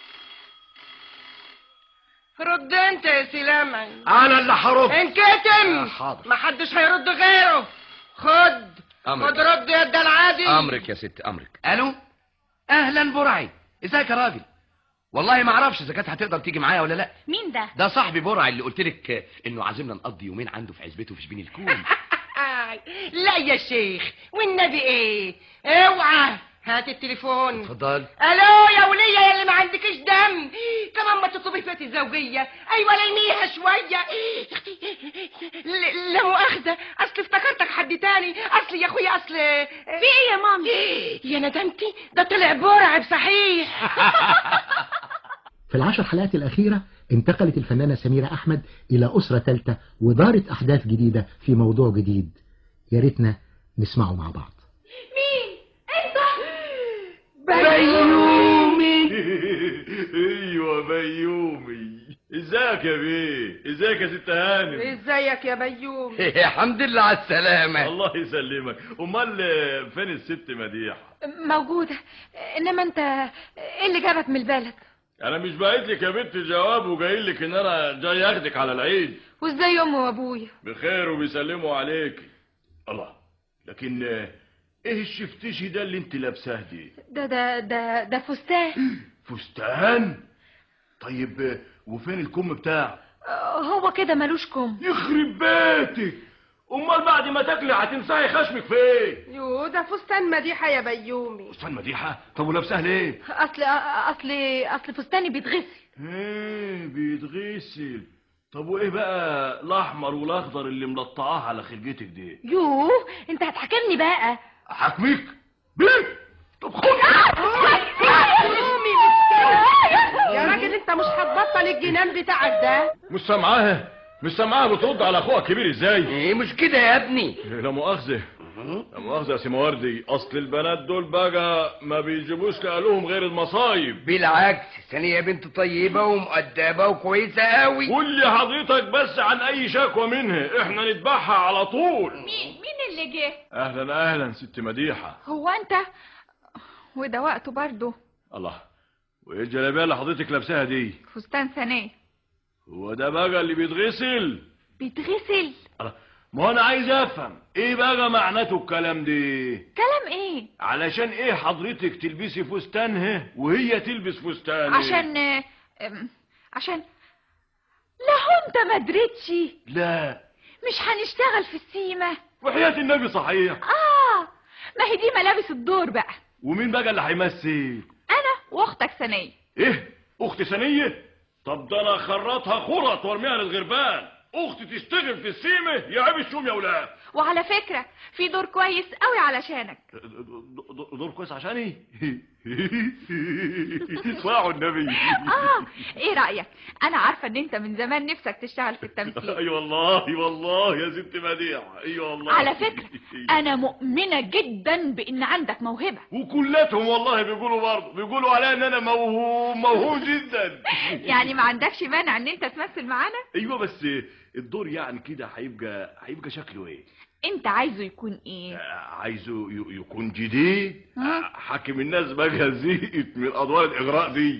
رد انت يا سلامة انا اللي هرد انكتم حاضر. ما حدش هيرد غيره خد أمرك. خد رد يا ده العادي امرك يا ست امرك الو اهلا برعي ازيك يا راجل والله ما اعرفش اذا كانت هتقدر تيجي معايا ولا لا مين ده ده صاحبي برعي اللي قلت لك انه عازمنا نقضي يومين عنده في عزبته في شبين الكون لا يا شيخ والنبي ايه اوعى هات التليفون اتفضل الو يا ولية يا اللي ما عندكش دم كمان ما تطلبي فيها الزوجية ايوه لميها شوية يا اختي ل- لا مؤاخذة اصل افتكرتك حد تاني اصل يا اخويا اصل في ايه يا مامي يا ندمتي ده طلع برعب صحيح في العشر حلقات الأخيرة انتقلت الفنانة سميرة أحمد إلى أسرة ثالثة ودارت أحداث جديدة في موضوع جديد يا ريتنا نسمعه مع بعض مين انت بيومي ايوه بيومي ازيك يا بيه ازيك يا ست هانم ازيك يا بيومي الحمد لله على السلامة الله يسلمك امال فين الست مديحه موجودة انما انت ايه اللي جابك من البلد انا مش باعت لك يا بنت جواب وجاي لك ان انا جاي اخدك على العيد وازاي امي وابويا بخير وبيسلموا عليك الله لكن ايه الشفتشي ده اللي انت لابساه دي ده ده ده ده فستان فستان طيب وفين الكم بتاعه هو كده ملوش كم يخرب بيتك امال بعد ما تاكلي هتنساي خشمك فين يو ده فستان مديحة يا بيومي فستان مديحه طب ولابساه ليه اصل اصل اصل فستاني بيتغسل ايه بيتغسل طب وايه بقى الاحمر والاخضر اللي ملطعاه على خلقتك دي يوه انت هتحاكمني بقى حاكمك بيه طب خد يا راجل انت مش هتبطل الجنان بتاعك ده مش سامعاها مش سامعها بترد على اخوها الكبير ازاي ايه مش كده يا ابني لا مؤاخذة لا مؤاخذة يا سي مواردي اصل البنات دول بقى ما بيجيبوش لأهلهم غير المصايب بالعكس ثانية بنت طيبة ومؤدبة وكويسة قوي قول لي حضرتك بس عن اي شكوى منها احنا نتبعها على طول مين مين اللي جه اهلا اهلا ست مديحة هو انت وده وقته برضه الله وايه الجلابيه اللي حضرتك لابساها دي فستان ثانية هو ده بقى اللي بيتغسل بيتغسل ما هو انا عايز افهم ايه بقى معناته الكلام ده كلام ايه علشان ايه حضرتك تلبسي فستانها وهي تلبس فستان عشان أم، عشان لا هو انت ما دريتش لا مش هنشتغل في السيمة وحياة النبي صحيح اه ما هي دي ملابس الدور بقى ومين بقى اللي هيمثل انا واختك ثانية ايه اخت ثانيه طب ده انا اخرطها خرط وارميها للغربان اختي تشتغل في السيمه يا عيب الشوم يا ولاد وعلى فكرة في دور كويس قوي علشانك دور كويس عشاني اسمعوا النبي اه ايه رأيك انا عارفة ان انت من زمان نفسك تشتغل في التمثيل اي والله والله يا ست مديحه اي والله على فكرة انا مؤمنة جدا بان عندك موهبة وكلاتهم والله بيقولوا برضه بيقولوا عليا ان انا موهوم موهوم جدا يعني ما عندكش مانع ان انت تمثل معانا ايوه بس الدور يعني كده هيبقى هيبقى شكله ايه انت عايزه يكون ايه عايزه ي- يكون جديد ها؟ حاكم الناس بقى زهقت من ادوار الاغراء دي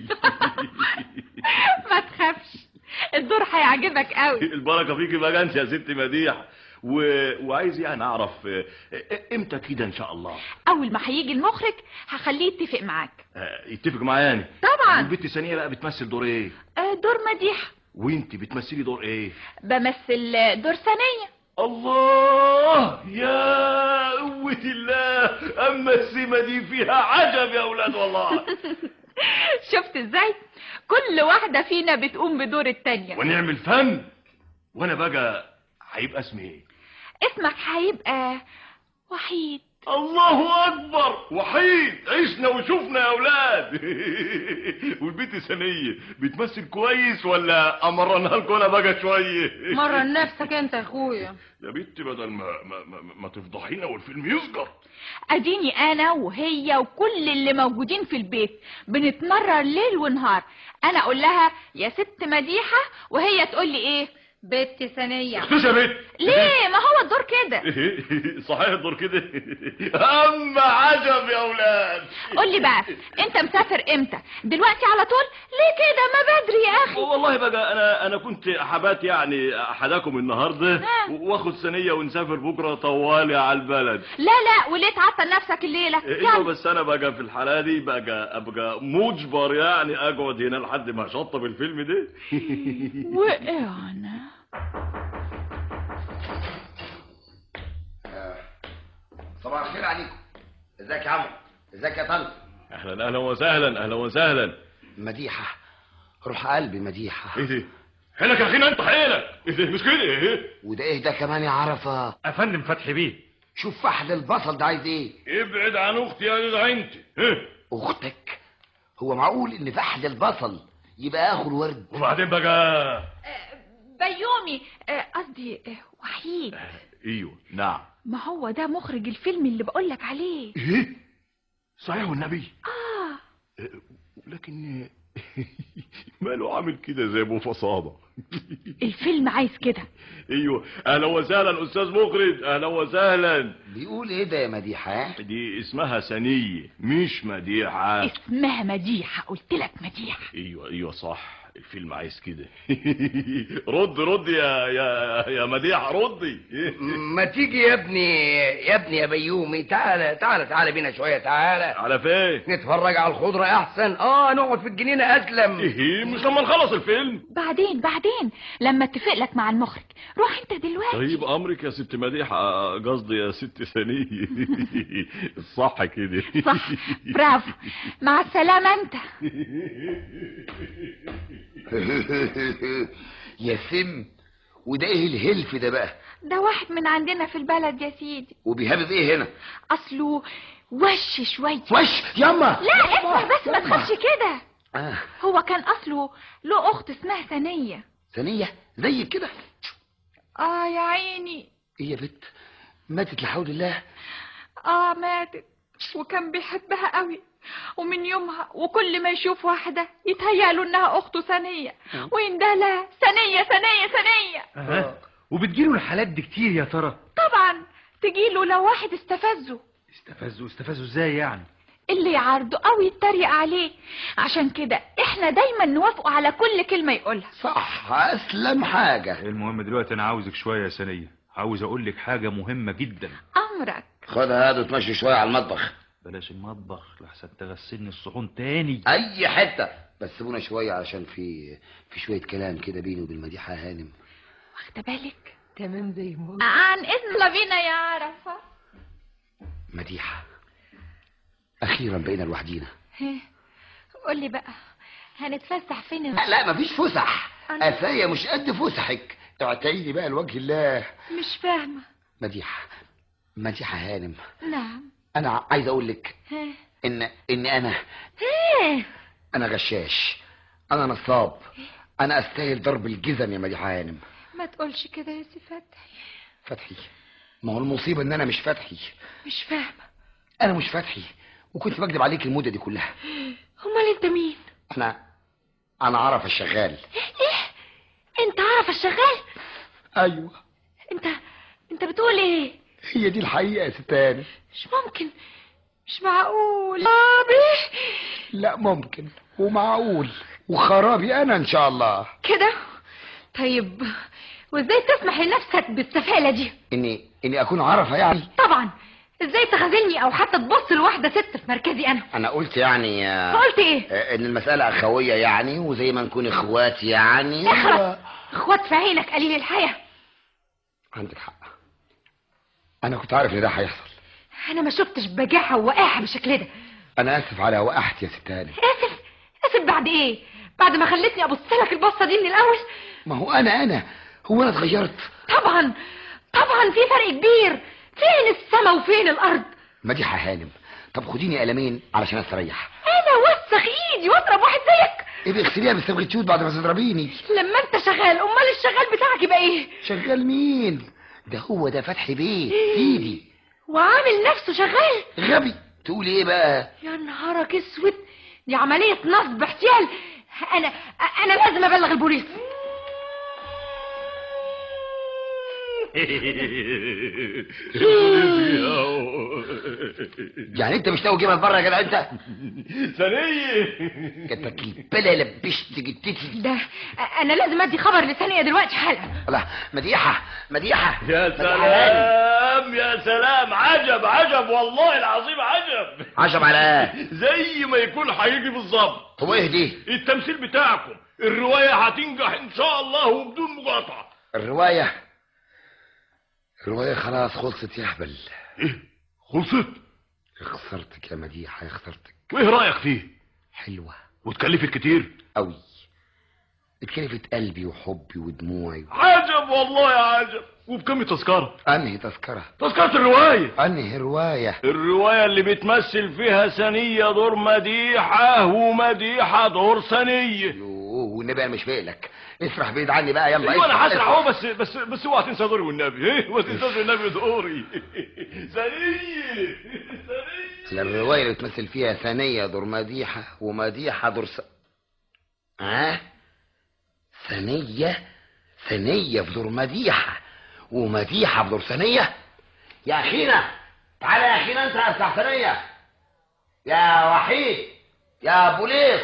ما تخافش الدور هيعجبك قوي البركه فيكي بقى انت يا ست مديح و... وعايز يعني اعرف آه، آه، امتى كده ان شاء الله اول ما هيجي المخرج هخليه يتفق معاك آه، يتفق معايا يعني طبعا البت ثانيه بقى بتمثل دور ايه آه، دور مديح وانت بتمثلي دور ايه بمثل آه، دور ثانية الله يا قوة الله اما السمة دي فيها عجب يا اولاد والله شفت ازاي كل واحدة فينا بتقوم بدور التانية ونعمل فن وانا بقى هيبقى اسمي ايه اسمك هيبقى وحيد الله اكبر وحيد عشنا وشفنا يا اولاد والبنت ثانيه بتمثل كويس ولا امرنها لكم انا بقى شويه مرن نفسك انت يا اخويا يا بنت بدل ما ما, ما, ما تفضحينا والفيلم يسقط اديني انا وهي وكل اللي موجودين في البيت بنتمرر ليل ونهار انا اقول لها يا ست مديحة وهي تقول لي ايه بنت ثانية اختش يا بنت ليه ما هو الدور كده صحيح الدور كده اما عجب يا اولاد قول لي بقى انت مسافر امتى دلوقتي على طول ليه كده ما بدري يا اخي والله بقى انا انا كنت حبات يعني حداكم النهارده واخد ثانيه ونسافر بكره طوالي على البلد لا لا وليه تعطل نفسك الليلة ايوه بس انا بقى في الحاله دي بقى ابقى مجبر يعني اقعد هنا لحد ما اشطب الفيلم ده وانا صباح الخير عليكم ازيك يا عمرو ازيك يا طنط اهلا اهلا وسهلا اهلا وسهلا مديحة روح قلبي مديحة ايه ده حيلك يا اخينا انت حيلك ايه ده مش كده ايه وده ايه ده كمان يا عرفة افندم فتحي بيه شوف فحل البصل ده عايز ايه ابعد عن اختي يا جدع انت إيه؟ اختك هو معقول ان فحل البصل يبقى اخو الورد وبعدين بقى بيومي آه، قصدي آه، وحيد ايوه نعم ما هو ده مخرج الفيلم اللي بقولك عليه ايه صحيح والنبي اه لكن ماله عامل كده زي ابو فصاده الفيلم عايز كده ايوه اهلا وسهلا استاذ مخرج اهلا وسهلا بيقول ايه ده يا مديحة دي اسمها ثانيه مش مديحه اسمها مديحة قلت لك مديحة ايوه ايوه صح الفيلم عايز كده رد رد يا يا يا مديحه ردي ما تيجي يا ابني يا ابني يا بيومي تعالى تعالى تعالى بينا شوية تعالى على فين نتفرج على الخضرة احسن اه نقعد في الجنينة اسلم ايه مش لما نخلص الفيلم بعدين بعدين لما اتفق لك مع المخرج روح انت دلوقتي طيب امرك يا ست مديحه قصدي يا ست ثانيه صح كده صح برافو مع السلامة انت يا سم وده ايه الهلف ده بقى ده واحد من عندنا في البلد يا سيدي وبيهبب ايه هنا اصله وش شوية وش ياما لا اسمع بس ما تخافش كده آه. هو كان اصله له اخت اسمها ثانية ثانية زي كده اه يا عيني ايه يا بت ماتت لحول الله اه ماتت وكان بيحبها قوي ومن يومها وكل ما يشوف واحدة يتهيأ له انها اخته ثانية وينده لها ثانية ثانية ثانية أها. وبتجيله الحالات دي كتير يا ترى طبعا تجيله لو واحد استفزه استفزوا استفزوا ازاي يعني اللي يعارضه او يتريق عليه عشان كده احنا دايما نوافقه على كل كلمة يقولها صح اسلم حاجة المهم دلوقتي انا عاوزك شويه يا سنيه عاوز اقول لك حاجه مهمه جدا امرك خدها هات وتمشي شوية على المطبخ بلاش المطبخ لحسن تغسلني الصحون تاني اي حتة بس سيبونا شوية عشان في في شوية كلام كده بيني وبين مديحة هانم واخده بالك تمام زي ما عن اذن بينا يا عرفة مديحة اخيرا بقينا لوحدينا قولي بقى هنتفسح فين لا لا مفيش فسح أنا- قفايا مش قد فسحك اعتيني بقى لوجه الله مش فاهمة مديحة مديحة هانم نعم انا عايز اقول لك ها ان ان انا ها انا غشاش انا نصاب انا استاهل ضرب الجزم يا مديحة هانم ما تقولش كده يا سي فتحي فتحي ما هو المصيبة ان انا مش فتحي مش فاهمة انا مش فتحي وكنت بكذب عليك المدة دي كلها امال انت مين انا انا عرف الشغال ايه انت عارف الشغال ايوه انت انت بتقول ايه هي دي الحقيقة يا ست هانم مش ممكن مش معقول ابي لا ممكن ومعقول وخرابي انا ان شاء الله كده طيب وازاي تسمح لنفسك بالسفالة دي اني اني اكون عرفة يعني طبعا ازاي تخذلني او حتى تبص لواحدة ست في مركزي انا انا قلت يعني آه، قلت ايه آه، ان المسألة اخوية يعني وزي ما نكون اخوات يعني اخرس اخوات في عينك قليل الحياة عندك حق انا كنت عارف ان ده هيحصل انا ما شفتش بجاحة ووقاحة بالشكل ده انا اسف على وقحت يا ست هانم اسف اسف بعد ايه بعد ما خلتني ابص لك البصة دي من الاول ما هو انا انا هو انا اتغيرت طبعا طبعا في فرق كبير فين السما وفين الارض مديحة هانم طب خديني قلمين علشان استريح انا وسخ ايدي واضرب واحد زيك ايه بيغسليها بالصبغة شوت بعد ما تضربيني لما انت شغال امال الشغال بتاعك يبقى ايه شغال مين ده هو ده فتحي بيه سيدي وعامل نفسه شغال غبي تقولي ايه بقى يا نهارك اسود دي عملية نصب احتيال انا انا لازم ابلغ البوليس يعني انت مش ناوي تجيبها بره يا جدع انت ثانية جاتك البلا لبشت جتتي ده انا لازم ادي خبر لثانية دلوقتي حالا الله مديحة مديحة يا مديحة هانم. سلام يا سلام عجب عجب والله العظيم عجب عجب على ايه زي ما يكون هيجي بالظبط هو ايه دي التمثيل بتاعكم الرواية هتنجح ان شاء الله وبدون مقاطعة الرواية الرواية خلاص خلصت يا هبل خلصت خسرتك يا مديحة يا خسرتك وايه رأيك فيه حلوة وتكلفت كتير قوي اتكلفت قلبي وحبي ودموعي عجب والله يا عجب وبكم التذكرة انهي تذكرة تذكرة الرواية انهي رواية الرواية اللي بتمثل فيها ثانية دور مديحة ومديحة دور ثانية يوه والنبي انا مش فايقلك اسرح بعيد عني بقى يلا ايوه انا اسرح، هسرح اسرح. اهو بس بس بس اوعى تنسى دوري والنبي ايه ما تنساش النبي دوري ثانية لا الرواية اللي بتمثل فيها ثانية دور مديحة ومديحة دور س... ها ثانية ثانية في دور مديحة ومديحة في دور ثانية يا أخينا تعالى يا أخينا أنت افتح ثانية يا وحيد يا بوليس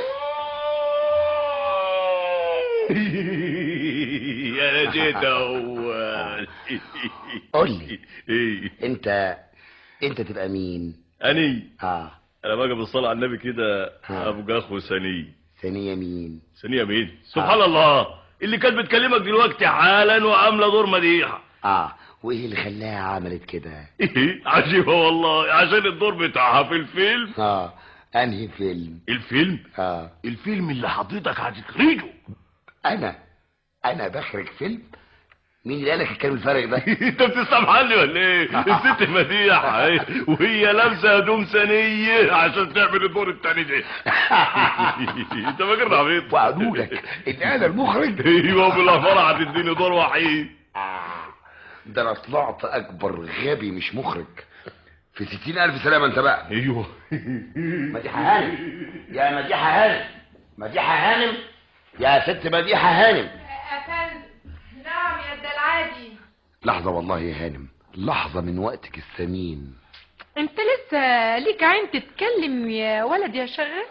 يا نسيت اول قول لي ايه أنت أنت تبقى مين؟ اني اه انا باجي بالصلاه على النبي كده ابو اخو ثانيه ثانية مين؟ ثانيه مين سبحان الله اللي كانت بتكلمك دلوقتي حالا وعامله دور مديحه اه وايه اللي خلاها عملت كده؟ عجيبه والله عشان الدور بتاعها في الفيلم اه انهي فيلم؟ الفيلم اه الفيلم اللي حضرتك هتخرجه انا انا بخرج فيلم مين اللي قالك الكلام الفارغ ده انت بتستمعني ولا ايه الست مديحه اهي، وهي لابسه هدوم ثانيه عشان تعمل الدور التاني ده انت فاكر عبيط وعدولك ان انا المخرج ايوه بالافاره هتديني دور وحيد ده انا طلعت اكبر غبي مش مخرج في ستين الف سلامة انت بقى ايوه مديحة هانم يا مديحة هانم مديحة هانم يا ست مديحة هانم أفندم نعم يا الدلعادي لحظة والله يا هانم لحظة من وقتك الثمين انت لسه ليك عين تتكلم يا ولد يا شغال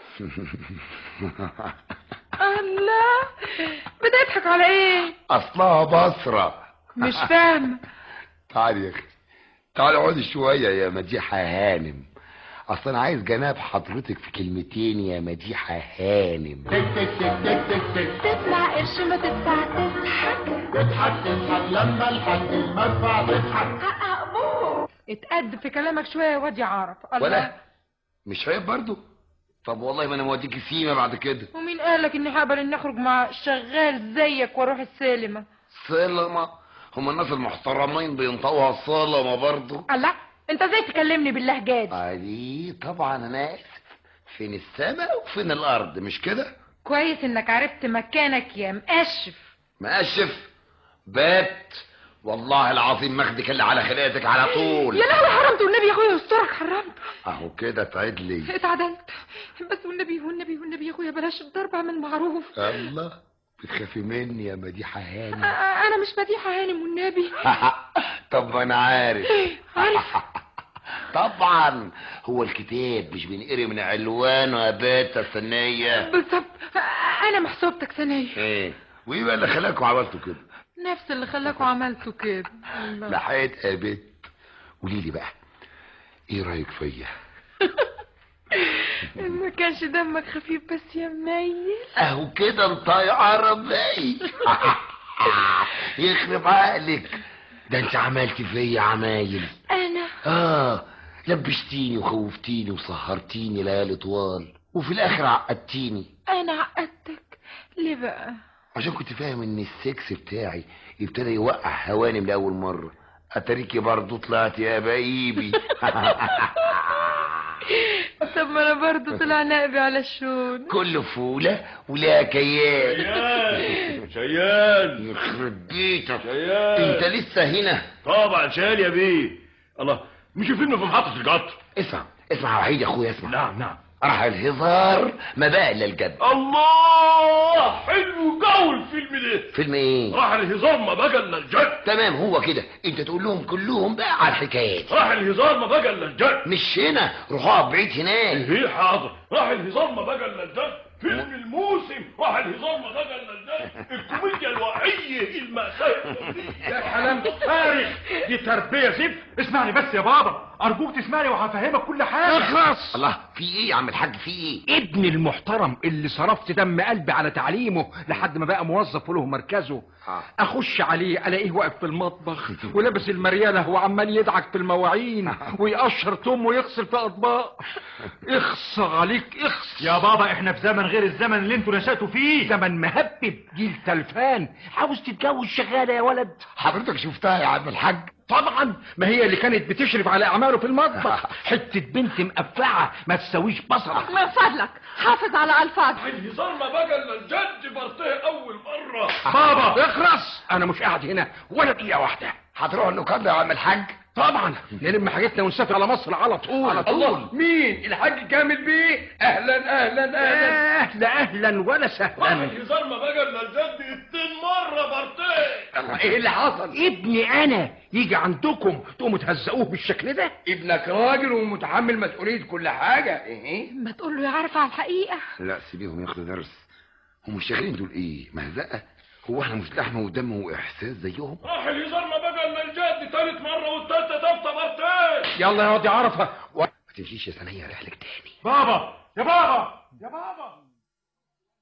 الله بتضحك على ايه اصلها بصرة مش فاهمه تعالي يا اخي تعالي اقعدي شوية يا مديحة هانم اصل انا عايز جناب حضرتك في كلمتين يا مديحة هانم تدفع قرش ما تدفع تضحك تضحك تضحك لما الحد المدفع تضحك أبوه اتقد في كلامك شويه يا واد يا عرف الله ولا مش عيب برضو طب والله ما انا موديكي سيما بعد كده ومين قالك اني هقبل اني اخرج مع شغال زيك واروح السينما سلمة هم الناس المحترمين بينطقوها السلمة برضو الله انت ازاي تكلمني باللهجه دي عادي طبعا انا اسف فين السماء وفين الارض مش كده كويس انك عرفت مكانك يا مقشف مقشف بات والله العظيم ماخدك اللي على خلقتك على طول يا لهوي حرمت والنبي يا اخويا يسترك حرمت اهو كده تعد لي اتعدلت بس والنبي والنبي والنبي يا اخويا بلاش الضرب اعمل معروف الله بتخافي مني يا مديحة هاني آه، انا مش مديحه هانم والنبي طب ما انا عارف عارف طبعا هو الكتاب مش بينقري من علوانه يا بات الثانية بالظبط آه، انا محسوبتك ثانيه ايه وايه بقى اللي خلاكوا عملتوا كده نفس اللي خلاكوا عملتوا كده الله. لحقت يا بت قولي لي بقى ايه رايك فيا ما كانش دمك خفيف بس يا منيل اهو كده انت يا عربي يخرب عقلك ده انت عملتي فيا عمايل انا اه لبشتيني وخوفتيني وسهرتيني ليالي طوال وفي الاخر عقدتيني انا عقدتك ليه بقى عشان كنت فاهم ان السكس بتاعي ابتدى يوقع هوانم لاول مره اتاريكي برضو طلعت يا بقيبي طب ما انا برضه طلع نائبي على الشون كله فوله ولا كيان شيال شيال يخرب بيتك شيال انت لسه هنا طبعا شيال يا بيه الله مش فيلم في محطة القطر اسمع اسمع يا وحيد يا اخويا اسمع نعم نعم راح الهزار ما بقى الا الجد الله حلو قوي الفيلم ده فيلم ايه راح الهزار ما بقى الا الجد تمام هو كده انت تقول لهم كلهم بقى على الحكايات راح الهزار ما بقى الا الجد مش هنا روحوا اقعد بعيد هناك ايه حاضر راح الهزار ما بقى الا الجد فيلم الموسم راح الهزار ما بقى الا الجد الكوميديا الواقعيه المأساة يا كلام فارغ دي تربية زفت اسمعني بس يا بابا ارجوك تسمعني وهفهمك كل حاجة اخلص الله في ايه يا عم الحاج في ايه ابني المحترم اللي صرفت دم قلبي على تعليمه لحد ما بقى موظف وله مركزه اخش عليه الاقيه واقف في المطبخ ولابس المرياله وعمال يدعك في المواعين ويقشر توم ويغسل في اطباق اخص عليك اخص يا بابا احنا في زمن غير الزمن اللي انتوا نشأتوا فيه زمن مهبب جيل تلفان عاوز تتجوز شغاله يا ولد حضرتك شفتها يا عم الحاج طبعا ما هي اللي كانت بتشرف على اعماله في المطبخ حته بنت مقفعه ما تساويش بصرك من فضلك حافظ على الفاظ الهزار ما بقى الا الجد برتيه اول مره بابا اخرس انا مش قاعد هنا ولا دقيقه واحده هتروح اللوكاندا يا عم الحاج طبعا نلم حاجتنا ونسافر على مصر على طول على طول. مين الحاج كامل بيه اهلا اهلا اهلا اهلا اهلا ولا راح سهلا الهزار ما بقى الا الجد اتنين مره برتيه الله ايه اللي حصل ابني انا يجي عندكم تقوموا تهزقوه بالشكل ده ابنك راجل ومتحمل مسؤوليه كل حاجه ايه ما تقول له يعرف على الحقيقه لا سيبيهم ياخدوا درس هم الشغالين دول ايه مهزقه هو احنا مش لحمه ودم واحساس زيهم راح الهزار ما بقى الا الجد تالت مره والتالتة تالتة برتيه يلا يا واد يا عرفه و... ما تمشيش يا ثانيه رحلك تاني بابا يا بابا يا بابا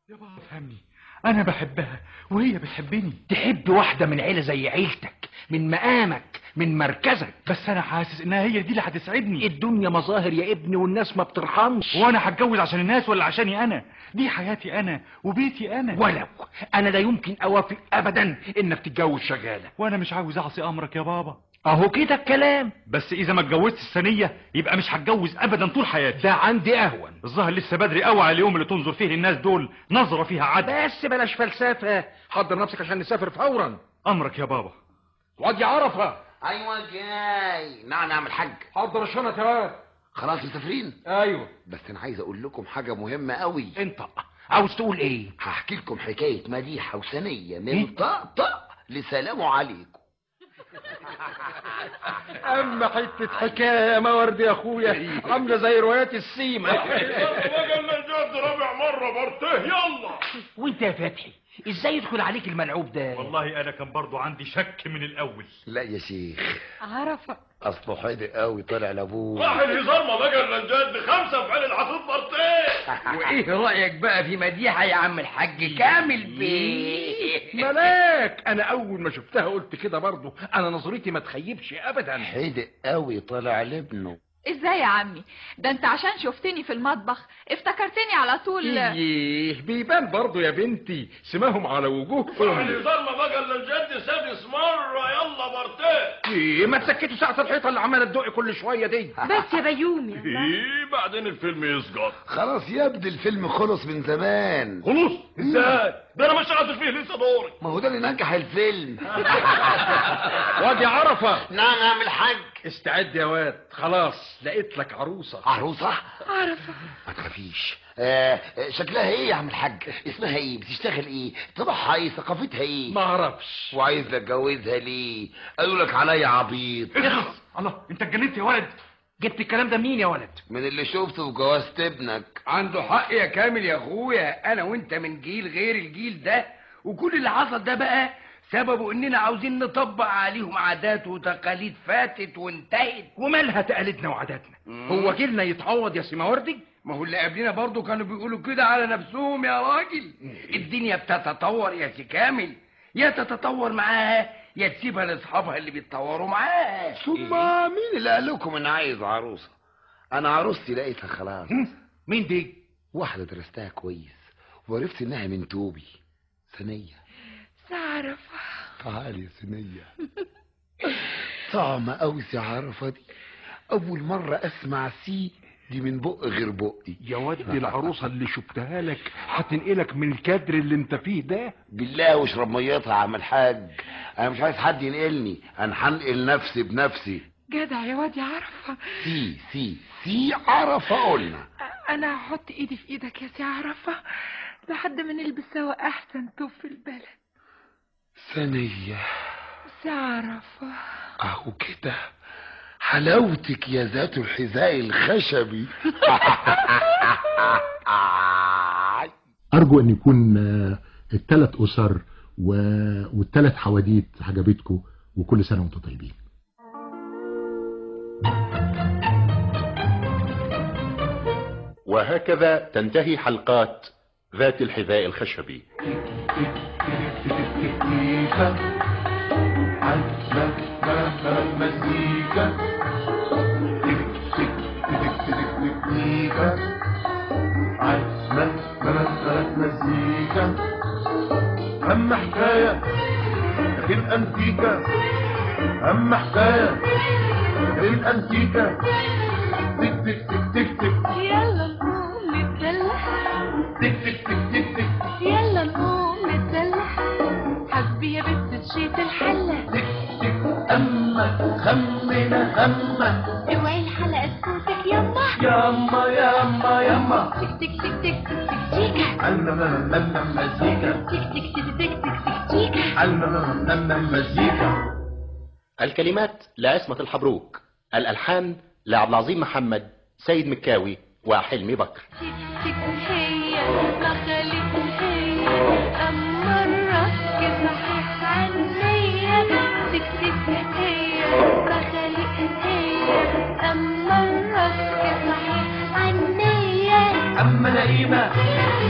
افهمني انا بحبها وهي بتحبني تحب واحده من عيله زي عيلتك من مقامك من مركزك بس انا حاسس انها هي دي اللي هتسعدني الدنيا مظاهر يا ابني والناس ما بترحمش وانا هتجوز عشان الناس ولا عشاني انا دي حياتي انا وبيتي انا ولو انا لا يمكن اوافق ابدا انك تتجوز شغاله وانا مش عاوز اعصي امرك يا بابا اهو كده الكلام بس اذا ما اتجوزتش الثانيه يبقى مش هتجوز ابدا طول حياتي ده عندي اهون الظاهر لسه بدري قوي على اليوم اللي تنظر فيه للناس دول نظره فيها عدل بس بلاش فلسفه حضر نفسك عشان نسافر فورا امرك يا بابا وادي عرفه ايوه جاي نعم نعم الحاج حضر الشنط يا واد خلاص مسافرين ايوه بس انا عايز اقول لكم حاجه مهمه قوي انت عاوز تقول ايه هحكي لكم حكايه مديحه وثنيه من طقطق لسلام عليكم اما حته حكايه يا مورد يا اخويا عامله زي روايات السيما بقى النجاة رابع مرة برته يلا وانت يا فتحي ازاي يدخل عليك الملعوب ده والله انا كان برضو عندي شك من الاول لا يا شيخ عرفة اصله حادق قوي طالع لابوه راح الهزار ما بقى النجاة بخمسة في عين الحصيد برته وايه رايك بقى في مديحه يا عم الحاج كامل بيه ملاك انا اول ما شفتها قلت كده برضو انا نظرتي ما تخيبش ابدا حادق قوي طالع لابنه ازاي يا عمي ده انت عشان شفتني في المطبخ افتكرتني على طول ايه بيبان برضو يا بنتي سماهم على راح وجوههم الهزار ما بقى النجاة سادس مرة يلا برته ايه ما تسكتوا ساعة الحيطة اللي عمالة تدق كل شوية دي بس يا بيومي ايه بعدين الفيلم يسقط خلاص يبدو الفيلم خلص من زمان خلص ازاي ده انا ما اشتغلتش فيه لسه دوري ما هو ده اللي نجح الفيلم وادي عرفة نعم نعم الحاج استعد يا واد خلاص لقيت لك عروسة عروسة عرفة ما تخافيش آه آه، شكلها ايه يا عم الحاج اسمها ايه بتشتغل ايه طبعها ايه ثقافتها ايه ما اعرفش وعايز اتجوزها ليه قالوا لك عليا عبيط اخلص الله انت اتجننت يا ولد جبت الكلام ده منين يا ولد من اللي شفته في جوازة ابنك عنده حق يا كامل يا اخويا انا وانت من جيل غير الجيل ده وكل اللي حصل ده بقى سببه اننا عاوزين نطبق عليهم عادات وتقاليد فاتت وانتهت ومالها تقاليدنا وعاداتنا هو جيلنا يتعوض يا سيما وردي ما هو اللي قبلنا برضه كانوا بيقولوا كده على نفسهم يا راجل الدنيا بتتطور يا سي كامل يا تتطور معاها يا تسيبها لاصحابها اللي بيتطوروا معاها ثم مين اللي قال لكم ان عايز عروسة انا عروستي لقيتها خلاص مين دي واحدة درستها كويس وعرفت انها من توبي ثانية عرفة تعالي يا ثانية طعمة قوي سي عرفة دي اول مرة اسمع سي دي من بق غير بقي يا ودي العروسة اللي شفتها لك هتنقلك من الكادر اللي انت فيه ده بالله واشرب ميتها يا عم الحاج انا مش عايز حد ينقلني انا هنقل نفسي بنفسي جدع يا واد يا عرفة سي سي سي عرفة قلنا انا هحط ايدي في ايدك يا سي عرفة لحد ما نلبس سوا احسن توب في البلد ثانية سي عرفة اهو كده حلاوتك يا ذات الحذاء الخشبي أرجو أن يكون آه، الثلاث أسر و- والثلاث حواديت عجبتكم وكل سنة وأنتم طيبين وهكذا تنتهي حلقات ذات الحذاء الخشبي مزيكا مزيكا عزمة مثلت مزيكا أما حكاية في الأنتيكا أما حكاية في الأنتيكا تك تك تك تك تك يلا نقوم نتسلح تك تك تك تك تك يلا نقوم نتسلح حبي يا بنت الشيت الحلة أما خمنا هما اوعي الحلقة تفوتك يما ياما ياما ياما تك تك تك تك تك تك تيكا علمنا مزيكا تك تك تك تك تك تك تيكا علمنا مزيكا الكلمات لعصمة الحبروك الألحان لعبد العظيم محمد سيد مكاوي وحلمي بكر تك هي ما خليت هي أما الرك صحيح عنيا تك تك هي ما خليت هي أما الرك صحيح عنيا أما نايمة